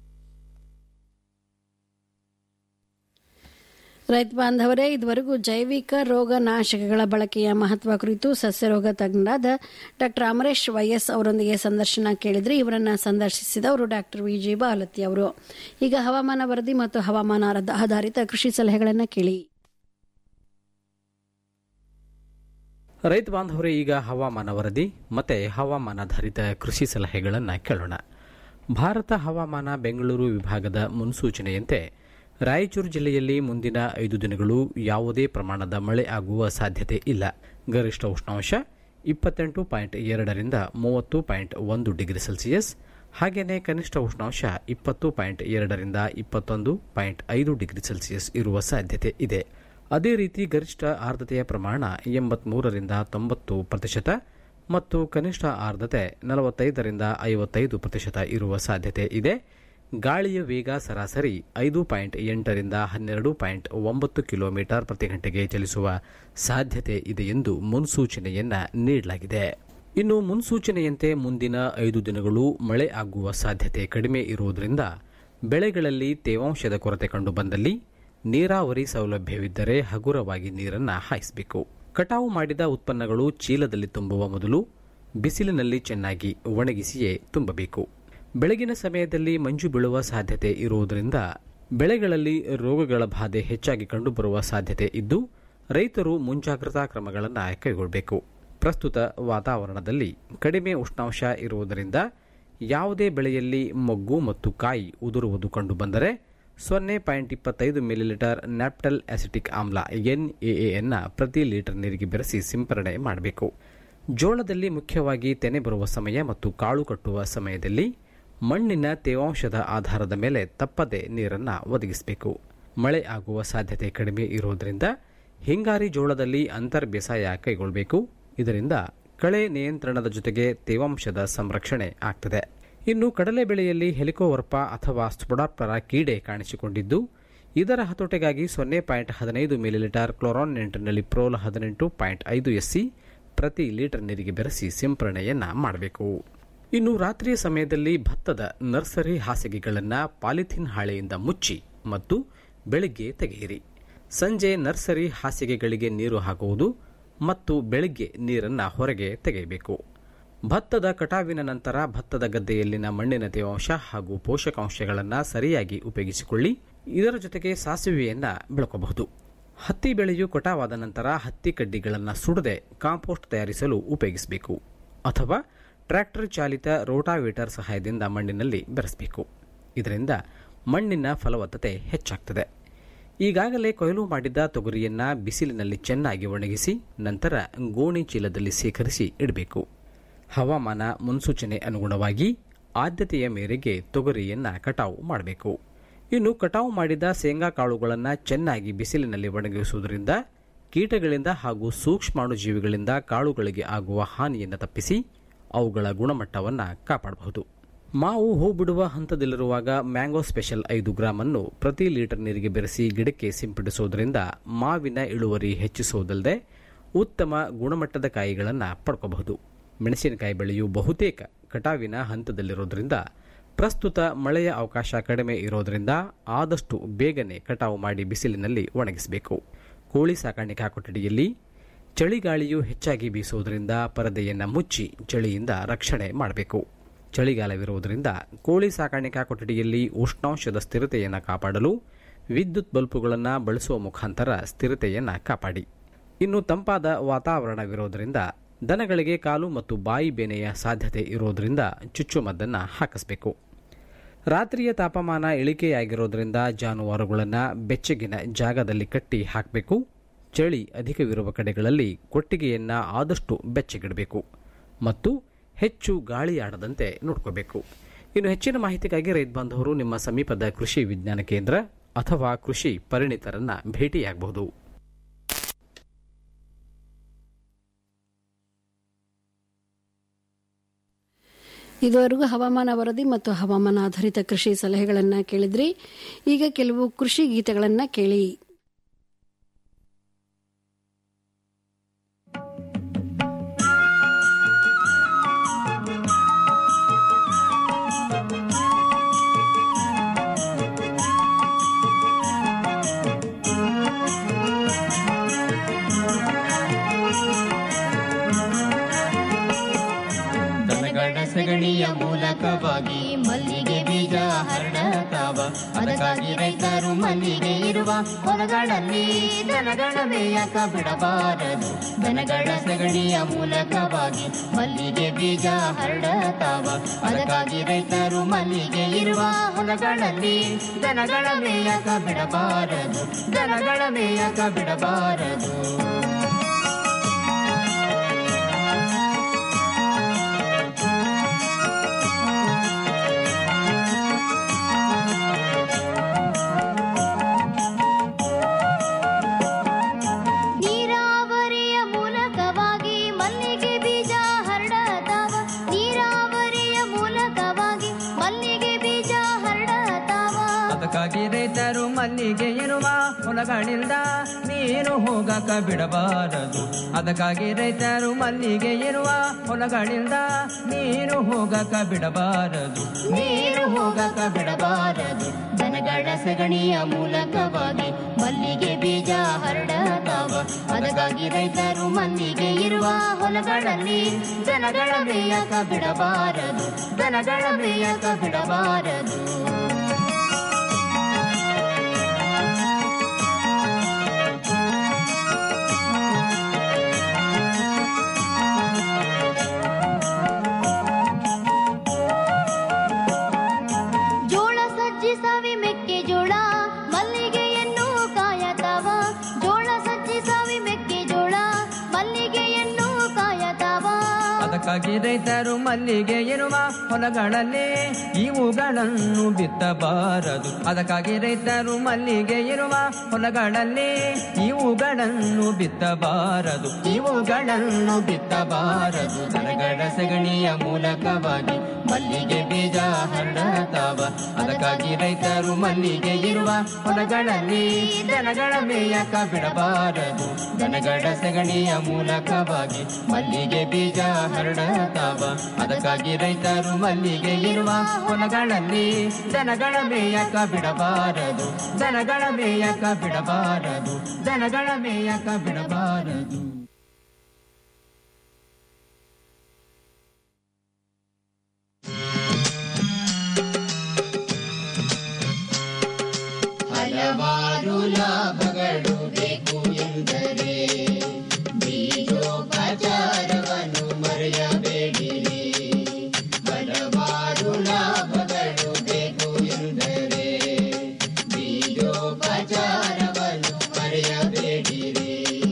ರೈತ ಬಾಂಧವರೇ ಇದುವರೆಗೂ ಜೈವಿಕ ರೋಗನಾಶಕಗಳ ಬಳಕೆಯ ಮಹತ್ವ ಕುರಿತು ಸಸ್ಯರೋಗ ತಜ್ಞರಾದ ಡಾಕ್ಟರ್ ಅಮರೇಶ್ ವೈಎಸ್ ಅವರೊಂದಿಗೆ ಸಂದರ್ಶನ ಕೇಳಿದ್ರೆ ಇವರನ್ನ ಸಂದರ್ಶಿಸಿದವರು ಡಾಕ್ಟರ್ ವಿಜಿ ಬಾಲತಿ ಅವರು ಈಗ ಹವಾಮಾನ ವರದಿ ಮತ್ತು ಹವಾಮಾನ ಆಧಾರ- ಆಧಾರಿತ ಕೃಷಿ ಸಲಹೆಗಳನ್ನು ಕೇಳಿ ರೈತ ಬಾಂಧವರೇ ಈಗ ಹವಾಮಾನ ವರದಿ ಮತ್ತೆ ಹವಾಮಾನಾಧಾರಿತ ಕೃಷಿ ಸಲಹೆಗಳನ್ನು ಕೇಳೋಣ ಭಾರತ ಹವಾಮಾನ ಬೆಂಗಳೂರು ವಿಭಾಗದ ಮುನ್ಸೂಚನೆಯಂತೆ ರಾಯಚೂರು ಜಿಲ್ಲೆಯಲ್ಲಿ ಮುಂದಿನ ಐದು ದಿನಗಳು ಯಾವುದೇ ಪ್ರಮಾಣದ ಮಳೆ ಆಗುವ ಸಾಧ್ಯತೆ ಇಲ್ಲ ಗರಿಷ್ಠ ಉಷ್ಣಾಂಶ ಇಪ್ಪತ್ತೆಂಟು ಪಾಯಿಂಟ್ ಎರಡರಿಂದ ಮೂವತ್ತು ಪಾಯಿಂಟ್ ಒಂದು ಡಿಗ್ರಿ ಸೆಲ್ಸಿಯಸ್ ಹಾಗೆಯೇ ಕನಿಷ್ಠ ಉಷ್ಣಾಂಶ ಇಪ್ಪತ್ತು ಪಾಯಿಂಟ್ ಎರಡರಿಂದ ಇಪ್ಪತ್ತೊಂದು ಪಾಯಿಂಟ್ ಐದು ಡಿಗ್ರಿ ಸೆಲ್ಸಿಯಸ್ ಇರುವ ಸಾಧ್ಯತೆ ಇದೆ ಅದೇ ರೀತಿ ಗರಿಷ್ಠ ಆರ್ದ್ರತೆಯ ಪ್ರಮಾಣ ಎಂಬತ್ಮೂರರಿಂದ ತೊಂಬತ್ತು ಪ್ರತಿಶತ ಮತ್ತು ಕನಿಷ್ಠ ಆರ್ದ್ರತೆ ನಲವತ್ತೈದರಿಂದ ಐವತ್ತೈದು ಪ್ರತಿಶತ ಇರುವ ಸಾಧ್ಯತೆ ಇದೆ ಗಾಳಿಯ ವೇಗ ಸರಾಸರಿ ಐದು ಪಾಯಿಂಟ್ ಎಂಟರಿಂದ ಹನ್ನೆರಡು ಪಾಯಿಂಟ್ ಒಂಬತ್ತು ಕಿಲೋಮೀಟರ್ ಪ್ರತಿ ಗಂಟೆಗೆ ಚಲಿಸುವ ಸಾಧ್ಯತೆ ಇದೆ ಎಂದು ಮುನ್ಸೂಚನೆಯನ್ನ ನೀಡಲಾಗಿದೆ ಇನ್ನು ಮುನ್ಸೂಚನೆಯಂತೆ ಮುಂದಿನ ಐದು ದಿನಗಳು ಮಳೆ ಆಗುವ ಸಾಧ್ಯತೆ ಕಡಿಮೆ ಇರುವುದರಿಂದ ಬೆಳೆಗಳಲ್ಲಿ ತೇವಾಂಶದ ಕೊರತೆ ಕಂಡುಬಂದಲ್ಲಿ ನೀರಾವರಿ ಸೌಲಭ್ಯವಿದ್ದರೆ ಹಗುರವಾಗಿ ನೀರನ್ನು ಹಾಯಿಸಬೇಕು ಕಟಾವು ಮಾಡಿದ ಉತ್ಪನ್ನಗಳು ಚೀಲದಲ್ಲಿ ತುಂಬುವ ಮೊದಲು ಬಿಸಿಲಿನಲ್ಲಿ ಚೆನ್ನಾಗಿ ಒಣಗಿಸಿಯೇ ತುಂಬಬೇಕು ಬೆಳಗಿನ ಸಮಯದಲ್ಲಿ ಮಂಜು ಬೀಳುವ ಸಾಧ್ಯತೆ ಇರುವುದರಿಂದ ಬೆಳೆಗಳಲ್ಲಿ ರೋಗಗಳ ಬಾಧೆ ಹೆಚ್ಚಾಗಿ ಕಂಡುಬರುವ ಸಾಧ್ಯತೆ ಇದ್ದು ರೈತರು ಮುಂಜಾಗ್ರತಾ ಕ್ರಮಗಳನ್ನು ಕೈಗೊಳ್ಳಬೇಕು ಪ್ರಸ್ತುತ ವಾತಾವರಣದಲ್ಲಿ ಕಡಿಮೆ ಉಷ್ಣಾಂಶ ಇರುವುದರಿಂದ ಯಾವುದೇ ಬೆಳೆಯಲ್ಲಿ ಮೊಗ್ಗು ಮತ್ತು ಕಾಯಿ ಉದುರುವುದು ಕಂಡುಬಂದರೆ ಸೊನ್ನೆ ಪಾಯಿಂಟ್ ಇಪ್ಪತ್ತೈದು ಮಿಲಿಲೀಟರ್ ನ್ಯಾಪ್ಟಲ್ ಅಸಿಟಿಕ್ ಆಮ್ಲ ಎನ್ಎಎನ್ನ ಪ್ರತಿ ಲೀಟರ್ ನೀರಿಗೆ ಬೆರೆಸಿ ಸಿಂಪರಣೆ ಮಾಡಬೇಕು ಜೋಳದಲ್ಲಿ ಮುಖ್ಯವಾಗಿ ತೆನೆ ಬರುವ ಸಮಯ ಮತ್ತು ಕಾಳು ಕಟ್ಟುವ ಸಮಯದಲ್ಲಿ ಮಣ್ಣಿನ ತೇವಾಂಶದ ಆಧಾರದ ಮೇಲೆ ತಪ್ಪದೆ ನೀರನ್ನು ಒದಗಿಸಬೇಕು ಮಳೆ ಆಗುವ ಸಾಧ್ಯತೆ ಕಡಿಮೆ ಇರುವುದರಿಂದ ಹಿಂಗಾರಿ ಜೋಳದಲ್ಲಿ ಅಂತರ್ ಬೇಸಾಯ ಕೈಗೊಳ್ಳಬೇಕು ಇದರಿಂದ ಕಳೆ ನಿಯಂತ್ರಣದ ಜೊತೆಗೆ ತೇವಾಂಶದ ಸಂರಕ್ಷಣೆ ಆಗ್ತದೆ ಇನ್ನು ಕಡಲೆ ಬೆಳೆಯಲ್ಲಿ ಹೆಲಿಕೋವರ್ಪ ಅಥವಾ ಸ್ಪೊಡಾಪ್ಟರ ಕೀಡೆ ಕಾಣಿಸಿಕೊಂಡಿದ್ದು ಇದರ ಹತೋಟೆಗಾಗಿ ಸೊನ್ನೆ ಪಾಯಿಂಟ್ ಹದಿನೈದು ಮಿಲಿಲೀಟರ್ ಕ್ಲೋರಾನ್ ನೆಂಟಿನಲ್ಲಿ ಪ್ರೋಲ್ ಹದಿನೆಂಟು ಪಾಯಿಂಟ್ ಐದು ಎಸ್ಸಿ ಪ್ರತಿ ಲೀಟರ್ ನೀರಿಗೆ ಬೆರೆಸಿ ಸಿಂಪರಣೆಯನ್ನ ಮಾಡಬೇಕು ಇನ್ನು ರಾತ್ರಿಯ ಸಮಯದಲ್ಲಿ ಭತ್ತದ ನರ್ಸರಿ ಹಾಸಿಗೆಗಳನ್ನು ಪಾಲಿಥಿನ್ ಹಾಳೆಯಿಂದ ಮುಚ್ಚಿ ಮತ್ತು ಬೆಳಿಗ್ಗೆ ತೆಗೆಯಿರಿ ಸಂಜೆ ನರ್ಸರಿ ಹಾಸಿಗೆಗಳಿಗೆ ನೀರು ಹಾಕುವುದು ಮತ್ತು ಬೆಳಿಗ್ಗೆ ನೀರನ್ನು ಹೊರಗೆ ತೆಗೆಯಬೇಕು ಭತ್ತದ ಕಟಾವಿನ ನಂತರ ಭತ್ತದ ಗದ್ದೆಯಲ್ಲಿನ ಮಣ್ಣಿನ ತೇವಾಂಶ ಹಾಗೂ ಪೋಷಕಾಂಶಗಳನ್ನು ಸರಿಯಾಗಿ ಉಪಯೋಗಿಸಿಕೊಳ್ಳಿ ಇದರ ಜೊತೆಗೆ ಸಾಸಿವೆಯನ್ನ ಬೆಳಕಬಹುದು ಹತ್ತಿ ಬೆಳೆಯು ಕಟಾವಾದ ನಂತರ ಹತ್ತಿ ಕಡ್ಡಿಗಳನ್ನು ಸುಡದೆ ಕಾಂಪೋಸ್ಟ್ ತಯಾರಿಸಲು ಉಪಯೋಗಿಸಬೇಕು ಅಥವಾ ಟ್ರ್ಯಾಕ್ಟರ್ ಚಾಲಿತ ರೋಟಾವೇಟರ್ ಸಹಾಯದಿಂದ ಮಣ್ಣಿನಲ್ಲಿ ಬೆರೆಸಬೇಕು ಇದರಿಂದ ಮಣ್ಣಿನ ಫಲವತ್ತತೆ ಹೆಚ್ಚಾಗ್ತದೆ ಈಗಾಗಲೇ ಕೊಯ್ಲು ಮಾಡಿದ ತೊಗರಿಯನ್ನ ಬಿಸಿಲಿನಲ್ಲಿ ಚೆನ್ನಾಗಿ ಒಣಗಿಸಿ ನಂತರ ಗೋಣಿ ಚೀಲದಲ್ಲಿ ಸೇಖರಿಸಿ ಇಡಬೇಕು ಹವಾಮಾನ ಮುನ್ಸೂಚನೆ ಅನುಗುಣವಾಗಿ ಆದ್ಯತೆಯ ಮೇರೆಗೆ ತೊಗರಿಯನ್ನ ಕಟಾವು ಮಾಡಬೇಕು ಇನ್ನು ಕಟಾವು ಮಾಡಿದ ಶೇಂಗಾ ಕಾಳುಗಳನ್ನು ಚೆನ್ನಾಗಿ ಬಿಸಿಲಿನಲ್ಲಿ ಒಣಗಿಸುವುದರಿಂದ ಕೀಟಗಳಿಂದ ಹಾಗೂ ಸೂಕ್ಷ್ಮಾಣುಜೀವಿಗಳಿಂದ ಕಾಳುಗಳಿಗೆ ಆಗುವ ಹಾನಿಯನ್ನು ತಪ್ಪಿಸಿ ಅವುಗಳ ಗುಣಮಟ್ಟವನ್ನು ಕಾಪಾಡಬಹುದು ಮಾವು ಹೂ ಬಿಡುವ ಹಂತದಲ್ಲಿರುವಾಗ ಮ್ಯಾಂಗೋ ಸ್ಪೆಷಲ್ ಐದು ಗ್ರಾಮ್ ಅನ್ನು ಪ್ರತಿ ಲೀಟರ್ ನೀರಿಗೆ ಬೆರೆಸಿ ಗಿಡಕ್ಕೆ ಸಿಂಪಡಿಸುವುದರಿಂದ ಮಾವಿನ ಇಳುವರಿ ಹೆಚ್ಚಿಸುವುದಲ್ಲದೆ ಉತ್ತಮ ಗುಣಮಟ್ಟದ ಕಾಯಿಗಳನ್ನು ಪಡ್ಕೋಬಹುದು ಮೆಣಸಿನಕಾಯಿ ಬೆಳೆಯು ಬಹುತೇಕ ಕಟಾವಿನ ಹಂತದಲ್ಲಿರೋದ್ರಿಂದ ಪ್ರಸ್ತುತ ಮಳೆಯ ಅವಕಾಶ ಕಡಿಮೆ ಇರೋದರಿಂದ ಆದಷ್ಟು ಬೇಗನೆ ಕಟಾವು ಮಾಡಿ ಬಿಸಿಲಿನಲ್ಲಿ ಒಣಗಿಸಬೇಕು ಕೋಳಿ ಸಾಕಾಣಿಕಾ ಕೊಠಡಿಯಲ್ಲಿ ಚಳಿಗಾಳಿಯು ಹೆಚ್ಚಾಗಿ ಬೀಸುವುದರಿಂದ ಪರದೆಯನ್ನು ಮುಚ್ಚಿ ಚಳಿಯಿಂದ ರಕ್ಷಣೆ ಮಾಡಬೇಕು ಚಳಿಗಾಲವಿರುವುದರಿಂದ ಕೋಳಿ ಸಾಕಾಣಿಕಾ ಕೊಠಡಿಯಲ್ಲಿ ಉಷ್ಣಾಂಶದ ಸ್ಥಿರತೆಯನ್ನು ಕಾಪಾಡಲು ವಿದ್ಯುತ್ ಬಲ್ಬುಗಳನ್ನು ಬಳಸುವ ಮುಖಾಂತರ ಸ್ಥಿರತೆಯನ್ನು ಕಾಪಾಡಿ ಇನ್ನು ತಂಪಾದ ವಾತಾವರಣವಿರೋದರಿಂದ ದನಗಳಿಗೆ ಕಾಲು ಮತ್ತು ಬಾಯಿ ಬೇನೆಯ ಸಾಧ್ಯತೆ ಇರೋದರಿಂದ ಚುಚ್ಚುಮದ್ದನ್ನು ಹಾಕಿಸಬೇಕು ರಾತ್ರಿಯ ತಾಪಮಾನ ಇಳಿಕೆಯಾಗಿರೋದ್ರಿಂದ ಜಾನುವಾರುಗಳನ್ನು ಬೆಚ್ಚಗಿನ ಜಾಗದಲ್ಲಿ ಕಟ್ಟಿ ಹಾಕಬೇಕು ಚಳಿ ಅಧಿಕವಿರುವ ಕಡೆಗಳಲ್ಲಿ ಕೊಟ್ಟಿಗೆಯನ್ನು ಆದಷ್ಟು ಬೆಚ್ಚಗಿಡಬೇಕು ಮತ್ತು ಹೆಚ್ಚು ಗಾಳಿಯಾಡದಂತೆ ನೋಡ್ಕೋಬೇಕು ಇನ್ನು ಹೆಚ್ಚಿನ ಮಾಹಿತಿಗಾಗಿ ರೈತ ಬಾಂಧವರು ನಿಮ್ಮ ಸಮೀಪದ ಕೃಷಿ ವಿಜ್ಞಾನ ಕೇಂದ್ರ ಅಥವಾ ಕೃಷಿ ಪರಿಣಿತರನ್ನ ಭೇಟಿಯಾಗಬಹುದು ಇದುವರೆಗೂ ಹವಾಮಾನ ವರದಿ ಮತ್ತು ಹವಾಮಾನ ಆಧಾರಿತ ಕೃಷಿ ಸಲಹೆಗಳನ್ನು ಕೇಳಿದ್ರಿ ಈಗ ಕೆಲವು ಕೃಷಿ ಗೀತೆಗಳನ್ನು ಕೇಳಿ ದನಗಳ ಸಗಣಿಯ ಮೂಲಕವಾಗಿ ಮಲ್ಲಿಗೆ ಬೀಜ ಹರಡತಾವ ಅದಕ್ಕಾಗಿ ರೈತರು ಮಲ್ಲಿಗೆ ಇರುವ ಹೊಲಗಳಲ್ಲಿ ದನಗಳ ಮೇಯಕ ಬಿಡಬಾರದು ದನಗಳ ಸಗಣಿಯ ಮೂಲಕವಾಗಿ ಮಲ್ಲಿಗೆ ಬೀಜ ಹರಡತಾವ ಅದಕ್ಕಾಗಿ ರೈತರು ಮಲ್ಲಿಗೆ ಇರುವ ಹೊಲಗಳಲ್ಲಿ ದನಗಳ ಮೇಯಕ ಬಿಡಬಾರದು ದನಗಳ ಮೇಯಕ ಬಿಡಬಾರದು ನೀರಾವರಿಯ ಮೂಲಕವಾಗಿ ಮಲ್ಲಿಗೆ ಬೀಜ ಹರಡತಾವ ನೀರಾವರಿಯ ಮೂಲಕವಾಗಿ ಮಲ್ಲಿಗೆ ಬೀಜ ಹರಡತಾವ ಅದಕ್ಕಾಗಿ ರೈತರು ಮಲ್ಲಿಗೆ ಇರುವ ಹೊಲಗಳಿಂದ ನೀರು ಹೋಗಕ ಬಿಡಬಾರದು ಅದಕ್ಕಾಗಿ ರೈತರು ಮಲ್ಲಿಗೆ ಇರುವ ಹೊಲಗಳಿಂದ ನೀರು ಹೋಗಕ ಬಿಡಬಾರದು ನೀರು ಹೋಗಕ ಬಿಡಬಾರದು ದನಗಳ ಸಗಣಿಯ ಮೂಲಕವಾಗಿ ಮಲ್ಲಿಗೆ ಬೀಜ ಹರಡತಾವ ಅದಕ್ಕಾಗಿ ರೈತರು ಮಲ್ಲಿಗೆ ಇರುವ ಹೊಲಗಳಲ್ಲಿ ದನಗಳ ಮೇಯಕ ಬಿಡಬಾರದು ದನಗಳ ಮೇಯಕ ಬಿಡಬಾರದು ಜೋಳ ಸಜ್ಜಿ ಸವಿ ಮೆಕ್ಕೆಜೋಳ ಮಲ್ಲಿಗೆಯನ್ನು ಕಾಯತಾವ ಜೋಳ ಸಜ್ಜಿ ಸವಿ ಮೆಕ್ಕೆಜೋಳ ಮಲ್ಲಿಗೆಯನ್ನು ಕಾಯತಾವ ಅದಕ್ಕಾಗಿ ರೈತರು ಮಲ್ಲಿಗೆ ಇರುವ ಹೊಲಗಳಲ್ಲಿ ಇವುಗಳನ್ನು ಬಿತ್ತಬಾರದು ಅದಕ್ಕಾಗಿ ರೈತರು ಮಲ್ಲಿಗೆ ಇರುವ ಹೊಲಗಳಲ್ಲಿ ಇವುಗಳನ್ನು ಬಿತ್ತಬಾರದು ಇವುಗಳನ್ನು ಬಿತ್ತಬಾರದು ದನಗಳ ಸಗಣಿಯ ಮೂಲಕವಾಗಿ ಮಲ್ಲಿಗೆ ಬೀಜ ಹರಡತಾವ ಅದಕ್ಕಾಗಿ ರೈತರು ಮಲ್ಲಿಗೆ ಇರುವ ಹೊಲಗಳಲ್ಲಿ ದನಗಳ ಮೇಯಕ ಬಿಡಬಾರದು ದನಗಳ ಸಗಣಿಯ ಮೂಲಕವಾಗಿ ಮಲ್ಲಿಗೆ ಬೀಜ ಹರಡತಾವ ಅದಕ್ಕಾಗಿ ರೈತರು ಮಲ್ಲಿಗೆ ಇರುವ ಹೊಲಗಳಲ್ಲಿ ದನಗಳ ಮೇಯಕ ಬಿಡಬಾರದು ದನಗಳ ಮೇಯಕ ಬಿಡಬಾರದು ದನಗಳ ಮೇಯಕ ಬಿಡಬಾರದು ಹಲವಾರು ಲಾಭಗಳು ಬೇಕು ಎಂದರೆ ಬೀಜೋಪಚಾರವನ್ನು ಮರೆಯಬೇಡಿರಿ ಹಲವಾರು ಲಾಭಗಳು ಬೇಕು ಎಂದರೆ ಬೀಜೋಪಚಾರವನ್ನು ಮರೆಯಬೇಡಿರಿ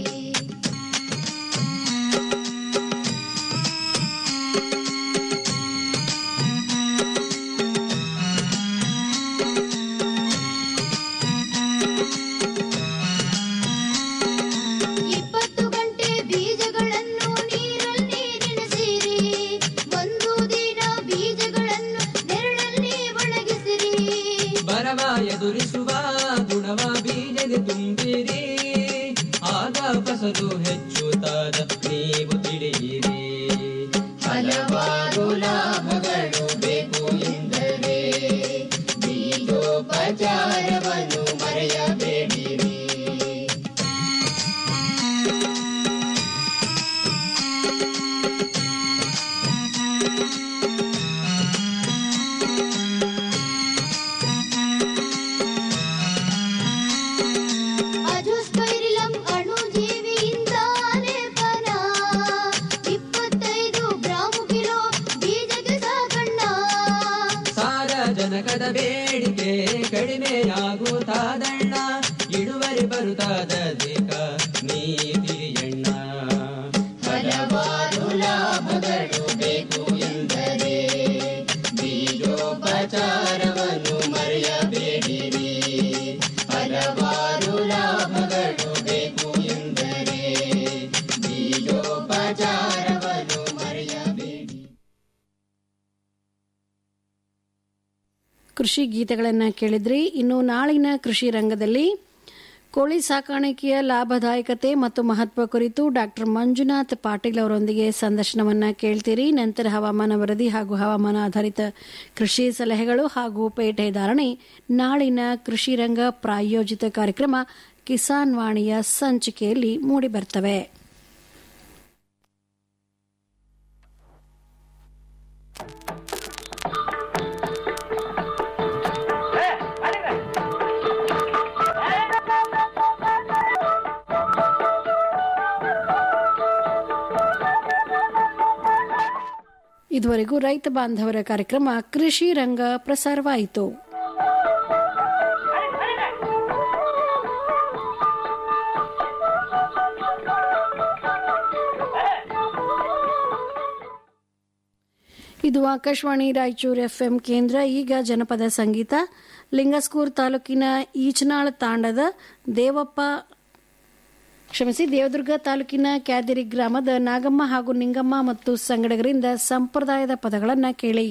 ಇಪ್ಪತ್ತು ಗಂಟೆ ಬೀಜಗಳನ್ನು ನೀರಲ್ಲಿ ನೆನೆಸಿರಿ ಒಂದು ದಿನ ಬೀಜಗಳನ್ನು ನೆರಳಲ್ಲಿ ಒಣಗಿಸಿರಿ ಬರವ ಎದುರಿಸುವ ಗುಣವ ಬೀಜದೆ ತುಂಬಿರಿ ಆಗ ಫಸಲು ಹೆಚ್ಚುತ್ತಾದ ನೀವು ತಿಳಿಯಿರಿ ಹಲವಾರು ಲಾಭಗಳು ಬೇಕು ಎಂದರೆ ಬೀಜೋಪಚಾರವನ್ನು ಮರೆಯಬೇಡಿರಿ ಬೇಡಿಕೆ ಕಡಿಮೆಯಾಗುತ್ತಾದಣ್ಣ ಇಳುವರಿ ಬರುತ್ತಾದ ದೇಕ ನೀ ತಿರಿಯಣ್ಣ ಹಲವಾರು ಲಾಭಗಳು ಬೇಕು ಎಂದರೆ ಬೀಜೋಪಚಾರವನ್ನು ಮರೆಯಬೇಡಿರಿ ಹಲವಾರು ಲಾಭಗಳು ಬೇಕು ಎಂದರೆ ಬೀಜೋಪಚಾರವನ್ನು ಮರೆಯಬೇಡಿ ಕೃಷಿ ಗೀತೆಗಳನ್ನು ಕೇಳಿದ್ರಿ ಇನ್ನು ನಾಳಿನ ಕೃಷಿ ರಂಗದಲ್ಲಿ ಕೋಳಿ ಸಾಕಾಣಿಕೆಯ ಲಾಭದಾಯಕತೆ ಮತ್ತು ಮಹತ್ವ ಕುರಿತು ಡಾಕ್ಟರ್ ಮಂಜುನಾಥ್ ಪಾಟೀಲ್ ಅವರೊಂದಿಗೆ ಸಂದರ್ಶನವನ್ನ ಕೇಳ್ತೀರಿ ನಂತರ ಹವಾಮಾನ ವರದಿ ಹಾಗೂ ಹವಾಮಾನ ಆಧಾರಿತ ಕೃಷಿ ಸಲಹೆಗಳು ಹಾಗೂ ಪೇಟೆ ಧಾರಣೆ ನಾಳಿನ ಕೃಷಿ ರಂಗ ಪ್ರಾಯೋಜಿತ ಕಾರ್ಯಕ್ರಮ ಕಿಸಾನ್ ವಾಣಿಯ ಸಂಚಿಕೆಯಲ್ಲಿ ಮೂಡಿಬರ್ತವೆ ಇದುವರೆಗೂ ರೈತ ಬಾಂಧವರ ಕಾರ್ಯಕ್ರಮ ಕೃಷಿ ರಂಗ ಪ್ರಸಾರವಾಯಿತು ಇದು ಆಕಾಶವಾಣಿ ರಾಯಚೂರು ಎಫ್ಎಂ ಕೇಂದ್ರ ಈಗ ಜನಪದ ಸಂಗೀತ ಲಿಂಗಸ್ಕೂರ್ ತಾಲೂಕಿನ ಈಚನಾಳ್ ತಾಂಡದ ದೇವಪ್ಪ ಕ್ಷಮಿಸಿ ದೇವದುರ್ಗ ತಾಲೂಕಿನ ಕ್ಯಾದಿರಿ ಗ್ರಾಮದ ನಾಗಮ್ಮ ಹಾಗೂ ನಿಂಗಮ್ಮ ಮತ್ತು ಸಂಗಡಗರಿಂದ ಸಂಪ್ರದಾಯದ ಪದಗಳನ್ನು ಕೇಳಿ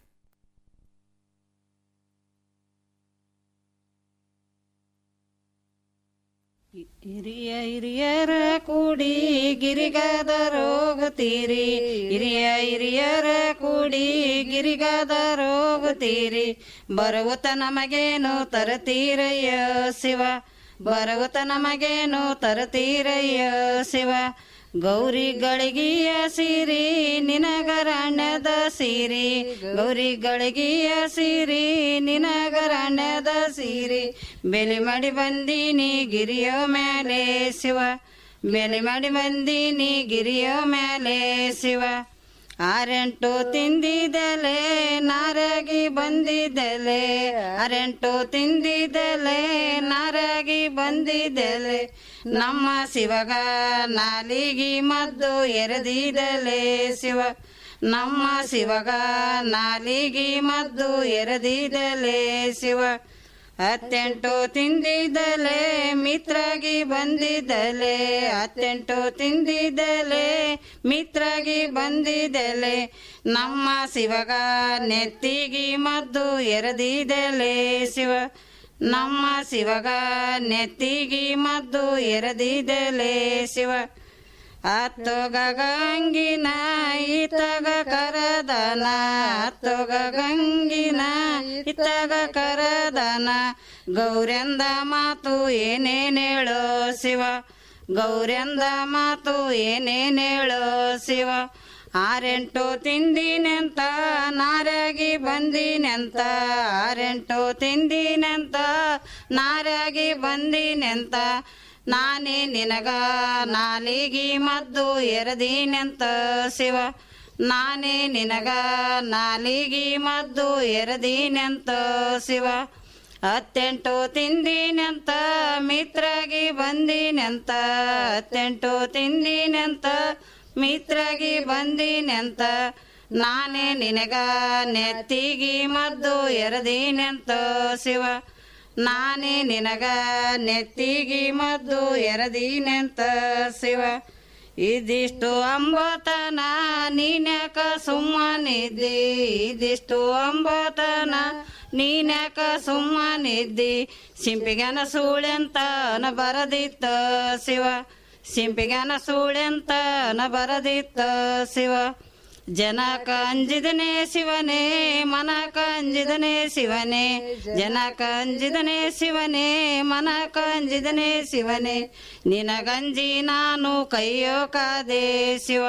ಹಿರಿಯ ಹಿರಿಯರ ಕೂಡಿ ಗಿರಿಗಾದ ರೋಗತೀರಿ ಹಿರಿಯ ಹಿರಿಯರ ಕೂಡಿ ಗಿರಿಗಾದ ರೋಗತೀರಿ ಬರುವುತ ನಮಗೇನು ತರತೀರಯ್ಯ ಶಿವ ಬರುವುತ ನಮಗೇನು ತರತೀರಯ್ಯ ಶಿವ ಗೌರಿ ಗಳಿಗಿಯ ಸೀರಿ ನಿನಗರಣ್ಯದ ಸೀರಿ ಗೌರಿ ಗಳಿಗಿಯ ಸೀರಿ ನಿನಗರಣ್ಯದ ಸೀರಿ ಬೆಲೆ ಮಾಡಿ ಬಂದೀನಿ ಗಿರಿಯ ಮೇಲೆ ಶಿವ ಬೆಲೆ ಮಾಡಿ ಬಂದೀನಿ ಗಿರಿಯ ಮೇಲೆ ಶಿವ ಆರೆಂಟು ತಿಂದಿದ್ದಲೆ ನಾರಾಗಿ ಬಂದಿದ್ದಲೆ ಆರೆಂಟು ತಿಂದಿದ್ದಲೆ ನಾರಾಗಿ ಬಂದಿದ್ದಲೆ ನಮ್ಮ ಶಿವಗ ನಾಲಿಗಿ ಮದ್ದು ಎರೆದಿದಲೆ ಶಿವ ನಮ್ಮ ಶಿವಗ ನಾಲಿಗಿ ಮದ್ದು ಎರೆದಿದಲೆ ಶಿವ ಹತ್ತೆಂಟು ತಿಂದಿದ್ದಲೆ ಮಿತ್ರಗಿ ಬಂದಿದ್ದಲೆ ಹತ್ತೆಂಟು ತಿಂದಿದ್ದಲೆ ಮಿತ್ರಗಿ ಬಂದಿದ್ದಲೆ ನಮ್ಮ ಶಿವಗ ನೆತ್ತಿಗಿ ಮದ್ದು ಎರೆದಿದ್ದಲೆ ಶಿವ ನಮ್ಮ ಶಿವಗ ನೆತ್ತಿಗಿ ಮದ್ದು ಎರೆದಿದ್ದಲೆ ಶಿವ ಅತ್ತೋಗ ಗಂಗಿನ ಇತ್ತಗ ಕರದನ ಅತ್ತೋಗ ಗಂಗಿನ ಇತ್ತಗ ಕರದನ ಗೌರ್ಯಂದ ಮಾತು ಏನೇನೇಳೋ ಶಿವ ಗೌರ್ಯಂದ ಮಾತು ಏನೇನೇಳೋ ಶಿವ ಆರೆಂಟು ತಿಂದಿನೆಂತ ನಾರಾಗಿ ಬಂದಿನೆಂತ ಆರೆಂಟು ತಿಂದಿನೆಂತ ನಾರಾಗಿ ಬಂದಿನೆಂತ ನಾನೇ ನಿನಗ ನಾಲಿಗಿ ಮದ್ದು ಎರದೀನೆಂತ ಶಿವ ನಾನೇ ನಿನಗ ನಾಲಿಗಿ ಮದ್ದು ಎರದೀನೆಂತ ಶಿವ ಹತ್ತೆಂಟು ತಿಂದಿನೆಂತ ಮಿತ್ರಗಿ ಬಂದಿನೆಂತ ಹತ್ತೆಂಟು ತಿಂದಿನೆಂತ ಮಿತ್ರಗಿ ಬಂದಿನೆಂತ ನಾನೇ ನಿನಗ ನೆತ್ತಿಗಿ ಮದ್ದು ಎರದೀನೆಂತ ಶಿವ ನಾನೇ ನಿನಗ ನೆತ್ತಿಗಿ ಮದ್ದು ಎರದೀನೆಂತ ಶಿವ ಇದಿಷ್ಟು ಅಂಬತನ ನೀನ್ಯಾಕ ಸುಮ್ಮನಿದ್ದಿ ಇದಿಷ್ಟು ಅಂಬತನ ನೀನ್ಯಾಕ ಸುಮ್ಮನಿದ್ದಿ ಸಿಂಪಿಗನ ಸೂಳೆಂತ ನ ಬರದಿತ್ತ ಶಿವ ಸಿಂಪಿಗನ ಸೂಳೆಂತ ನ ಬರದಿತ್ತ ಶಿವ ಜನಕ ಅಂಜಿದನೆ ಶಿವನೇ ಮನಕ ಅಂಜಿದನೆ ಶಿವನೇ ಜನಕ ಅಂಜಿದನೆ ಶಿವನೇ ಮನಕ ಅಂಜಿದನೆ ಶಿವನೇ ನಿನಗಂಜಿ ನಾನು ಕೈಯೋ ಕಾದೆ ಶಿವ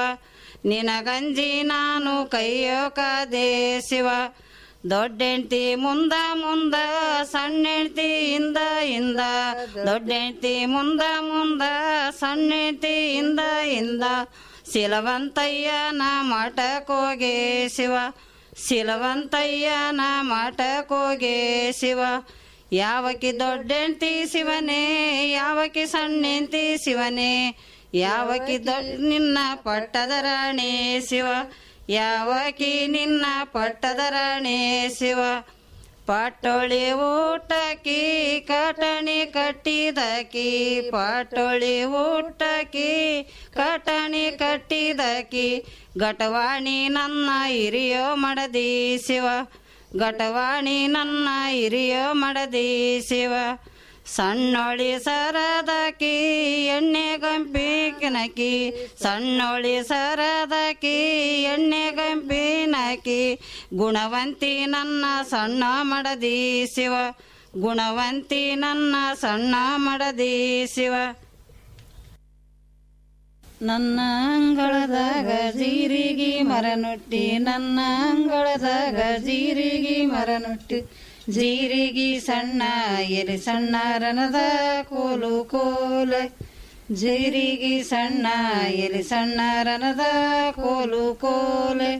ನಿನಗಂಜಿ ನಾನು ಕೈಯೋ ಕಾದೆ ಶಿವ ದೊಡ್ಡೆಂಟಿ ಮುಂದ ಮುಂದ ಸಣ್ಣ ಹೆಂಡ್ತಿಯಿಂದ ಇಂದ ದೊಡ್ಡೆಂಟಿ ಮುಂದ ಮುಂದ ಸಣ್ಣ ಹೆಂಡ್ತಿಯಿಂದ ಇಂದ ಶಿಲವಂತಯ್ಯನ ಮಠಕ್ಕೋಗೆ ಶಿವ ಶಿಲವಂತಯ್ಯನ ಮಠಕ್ಕೋಗೆ ಶಿವ ಯಾವಕಿ ದೊಡ್ಡೆಂತಿ ಶಿವನೇ ಯಾವಕಿ ಸಣ್ಣೆಂತಿ ಶಿವನೇ ಯಾವಕಿ ದೊಡ್ಡ ನಿನ್ನ ಪಟ್ಟದ ರಾಣಿ ಶಿವ ಯಾವಕಿ ನಿನ್ನ ಪಟ್ಟದ ರಾಣಿ ಶಿವ ಪಾಟೋಳಿ ಊಟಕಿ ಕಟಣಿ ಕಟ್ಟಿದಕಿ ಪಾಟೋಳಿ ಊಟಕಿ ಕಟಣಿ ಕಟ್ಟಿದಕಿ ಘಟವಾಣಿ ನನ್ನ ಹಿರಿಯೋ ಮಡದಿ ಶಿವ ಘಟವಾಣಿ ನನ್ನ ಹಿರಿಯೋ ಮಡದಿ ಶಿವ ಸಣ್ಣೊಳಿ ಸರದಕಿ ಎಣ್ಣೆ ಗಂಪಿನಕಿ ಸಣ್ಣೊಳಿ ಸರದಕಿ ಎಣ್ಣೆ ಗಂಪಿನಕಿ ಗುಣವಂತಿ ನನ್ನ ಸಣ್ಣ ಮಡದಿ ಶಿವ ಗುಣವಂತಿ ನನ್ನ ಸಣ್ಣ ಮಡದಿ ಶಿವ ನನ್ನ ಅಂಗಳದಾಗ ಜೀರಿಗೆ ಮರ ನುಟ್ಟಿ ನನ್ನ ಅಂಗಳದಾಗ ಜೀರಿಗೆ ಮರ ನುಟ್ಟಿ ಜೀರಿಗೆ ಸಣ್ಣ ಎಲೆ ಸಣ್ಣ ರನದ ಕೋಲು ಕೋಲ ಜೀರಿಗೆ ಸಣ್ಣ ಎಲೆ ಸಣ್ಣ ರನದ ಕೋಲು ಕೋಲೆ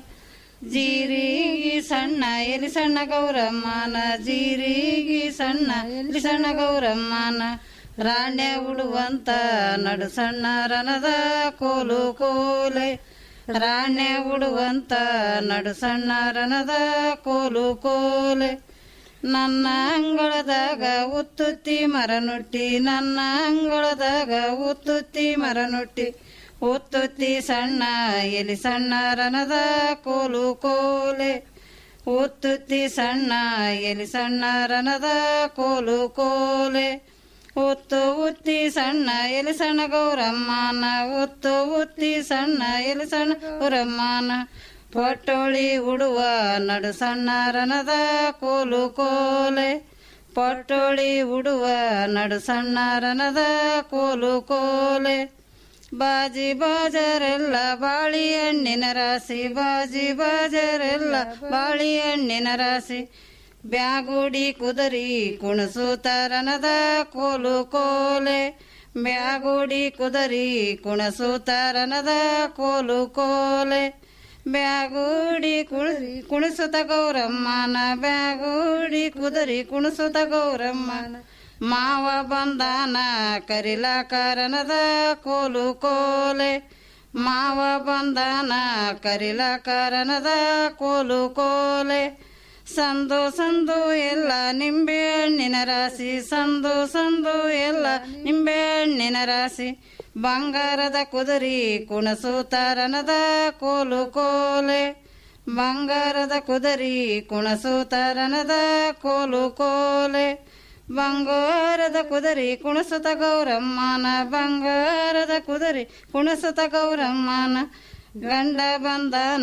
ಜೀರಿಗೆ ಸಣ್ಣ ಎಲಿ ಸಣ್ಣ ಗೌರಮ್ಮನ ಜೀರಿಗೆ ಸಣ್ಣ ಎಲಿ ಸಣ್ಣ ಗೌರಮ್ಮನ ರಾಣ್ಯ ಉಡುವಂತ ನಡು ಸಣ್ಣ ರನದ ಕೋಲು ಕೋಲೆ ರಾಣ್ಯ ಉಡುವಂತ ನಡು ಸಣ್ಣ ರನದ ಕೋಲು ಕೋಲೆ ನನ್ನ ಅಂಗಳದಾಗ ಉತ್ತುತ್ತಿ ಮರ ನುಟ್ಟಿ ನನ್ನ ಅಂಗಳದಾಗ ಉತ್ತುತ್ತಿ ಮರ ನುಟ್ಟಿ ಉತ್ತುತ್ತಿ ಸಣ್ಣ ಎಲಿ ಸಣ್ಣ ರನದ ಕೋಲು ಕೋಲೆ ಉತ್ತುತ್ತಿ ಸಣ್ಣ ಎಲಿ ಸಣ್ಣ ರನದ ಕೋಲು ಕೋಲೆ ಉತ್ತು ಉತ್ತಿ ಸಣ್ಣ ಎಲಿ ಸಣ್ಣ ಗೌರಮ್ಮನ ಉತ್ತು ಉತ್ತಿ ಸಣ್ಣ ಎಲಿ ಸಣ್ಣ ಗೌರಮ್ಮನ ಪಟ್ಟೋಳಿ ಉಡುವ ನಡು ಸಣ್ಣ ರನದ ಕೋಲು ಕೋಲೆ ಪಟ್ಟೋಳಿ ಉಡುವ ನಡು ಸಣ್ಣ ರನದ ಕೋಲು ಕೋಲೆ ಬಾಜಿ ಬಾಜರೆಲ್ಲ ಬಾಳಿ ಹಣ್ಣಿನ ರಾಶಿ ಬಾಜಿ ಬಾಜರೆಲ್ಲ ಬಾಳಿ ಹಣ್ಣಿನ ರಾಶಿ ಬ್ಯಾಗುಡಿ ಕುದರಿ ಕುಣಸೂತರನದ ಕೋಲು ಕೋಲೆ ಬ್ಯಾಗುಡಿ ಕುದರಿ ಕುಣಸೂತರನದ ಕೋಲು ಕೋಲೆ ಬ್ಯಾಗುಡಿ ಕುಳಿಸಿ ಕುಣಿಸುತ್ತ ಗೌರಮ್ಮನ ಬ್ಯಾಗುಡಿ ಕುದರಿ ಕುಣಿಸುತ್ತ ಗೌರಮ್ಮನ ಮಾವ ಬಂದಾನ ಕರಿಲಾಕರನದ ಕೋಲು ಕೋಲೆ ಮಾವ ಬಂದಾನ ಕರಿಲಾಕರನದ ಕೋಲು ಕೋಲೆ ಸಂದು ಸಂದು ಎಲ್ಲ ನಿಂಬೆ ಹಣ್ಣಿನ ರಾಶಿ ಸಂದು ಸಂದು ಎಲ್ಲ ನಿಂಬೆ ಹಣ್ಣಿನ ರಾಶಿ ಬಂಗಾರದ ಕುದುರಿ ಕುಣಸೂತರನದ ಕೋಲು ಕೋಲೆ ಬಂಗಾರದ ಕುದುರಿ ಕುಣಸೂತರನದ ಕೋಲು ಕೋಲೆ ಬಂಗಾರದ ಕುದುರಿ ಕುಣಸುತ್ತ ಗೌರಮ್ಮನ ಬಂಗಾರದ ಕುದುರಿ ಕುಣಸುತ್ತ ಗೌರಮ್ಮನ ಗಂಡ ಬಂದನ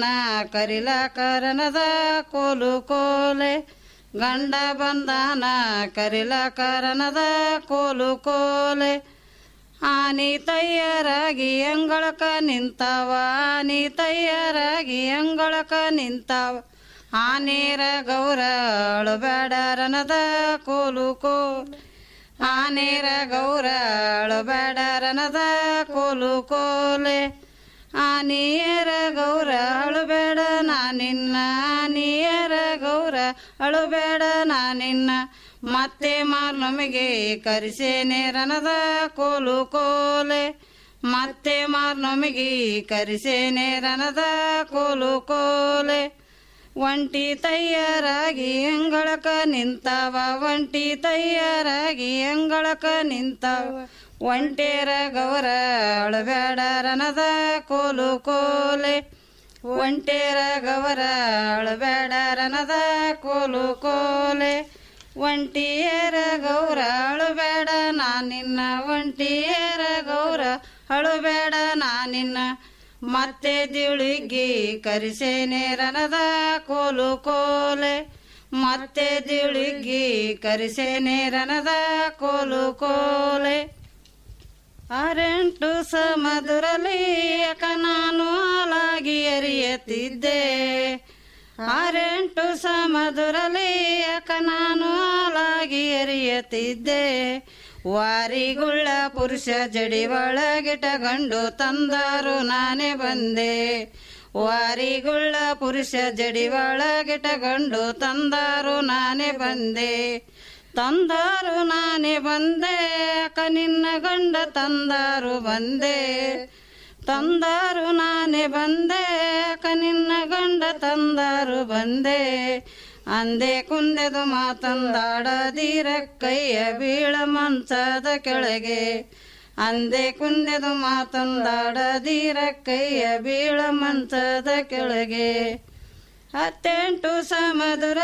ಕರಿಲಾಕರನದ ಕೋಲು ಕೋಲೆ ಗಂಡ ಬಂದನ ಕರಿಲಾಕರನದ ಕೋಲು ಕೋಲೆ ಆನಿ ತಯ್ಯರಾಗಿ ಅಂಗಳಕ ನಿಂತಾವ ಆನಿ ತಯ್ಯರಾಗಿ ಅಂಗಳಕ ನಿಂತಾವ ಆನೇರ ಗೌರ ಅಳುಬೇಡರನದ ಕೋಲು ಕೋಲ್ ಆನೇರ ಗೌರ ಅಳುಬೇಡರನದ ಕೋಲು ಕೋಲೆ ಆನಿಯರ ಗೌರ ಅಳುಬೇಡ ನಾನಿನ್ನ ಆನಿಯರ ಗೌರ ಅಳುಬೇಡ ನಾನಿನ್ನ ಮತ್ತೆ ಮಾರ್ನೊಮಿಗೆ ಕರಿಸೇನೆ ರನದ ಕೋಲು ಕೋಲೆ ಮತ್ತೆ ಮಾರ್ನೊಮಿಗೆ ಕರಿಸೇನೆ ರನದ ಕೋಲು ಕೋಲೆ ಒಂಟಿ ತಯ್ಯರಾಗಿ ಅಂಗಳಕ ನಿಂತಾವ ಒಂಟಿ ತಯ್ಯರಾಗಿ ಅಂಗಳಕ ನಿಂತಾವ ಒಂಟೇರ ಗೌರ ಅಳಬೇಡ ರನದ ಕೋಲು ಕೋಲೆ ಒಂಟೇರ ಗೌರ ಅಳಬೇಡ ರನದ ಕೋಲು ಕೋಲೆ ಒಂಟಿಯರ ಗೌರ ಅಳುಬೇಡ ನಾನಿನ್ನ ಒಂಟಿಯರ ಗೌರ ಅಳುಬೇಡ ನಾನಿನ್ನ ಮತ್ತೆ ದಿಳಿಗಿ ಕರಿಸೇನೆ ರನದ ಕೋಲು ಕೋಲೆ ಮತ್ತೆ ದಿಳಿಗಿ ಕರಿಸೇನೆ ರನದ ಕೋಲು ಕೋಲೆ ಆರೆಂಟು ಸಮದುರಲಿ ಯಾಕ ನಾನು ಹಾಲಾಗಿ ಅರಿಯತಿದ್ದೆ ಆರೆಂಟು ಸಮದುರಲಿ ಯಾಕ ನಾನು ಹಾಲಾಗಿ ಅರಿಯತಿದ್ದೆ ವಾರಿಗುಳ್ಳ ಪುರುಷ ಜಡಿ ಒಳಗಿಟ ಗಂಡು ತಂದಾರು ನಾನೇ ಬಂದೆ ವಾರಿಗುಳ್ಳ ಪುರುಷ ಜಡಿ ಒಳಗಿಟಗಂಡು ತಂದಾರು ನಾನೇ ಬಂದೆ ತಂದಾರು ನಾನೇ ಬಂದೆ ಅಕ್ಕ ನಿನ್ನ ಗಂಡ ತಂದಾರು ಬಂದೆ ತಂದಾರು ನಾನೇ ಬಂದೆ ಅಕ್ಕ ನಿನ್ನ ಗಂಡ ತಂದಾರು ಬಂದೆ ಅಂದೆ ಕುಂದೆದು ಮಾತಂದಾಡದಿರ ಕೈಯ ಬೀಳ ಮಂಚದ ಕೆಳಗೆ ಅಂದೆ ಕುಂದೆದು ಮಾತಂದಾಡದಿರ ಕೈಯ ಬೀಳ ಮಂಚದ ಕೆಳಗೆ ಹತ್ತೆಂಟು ಸಮದುರ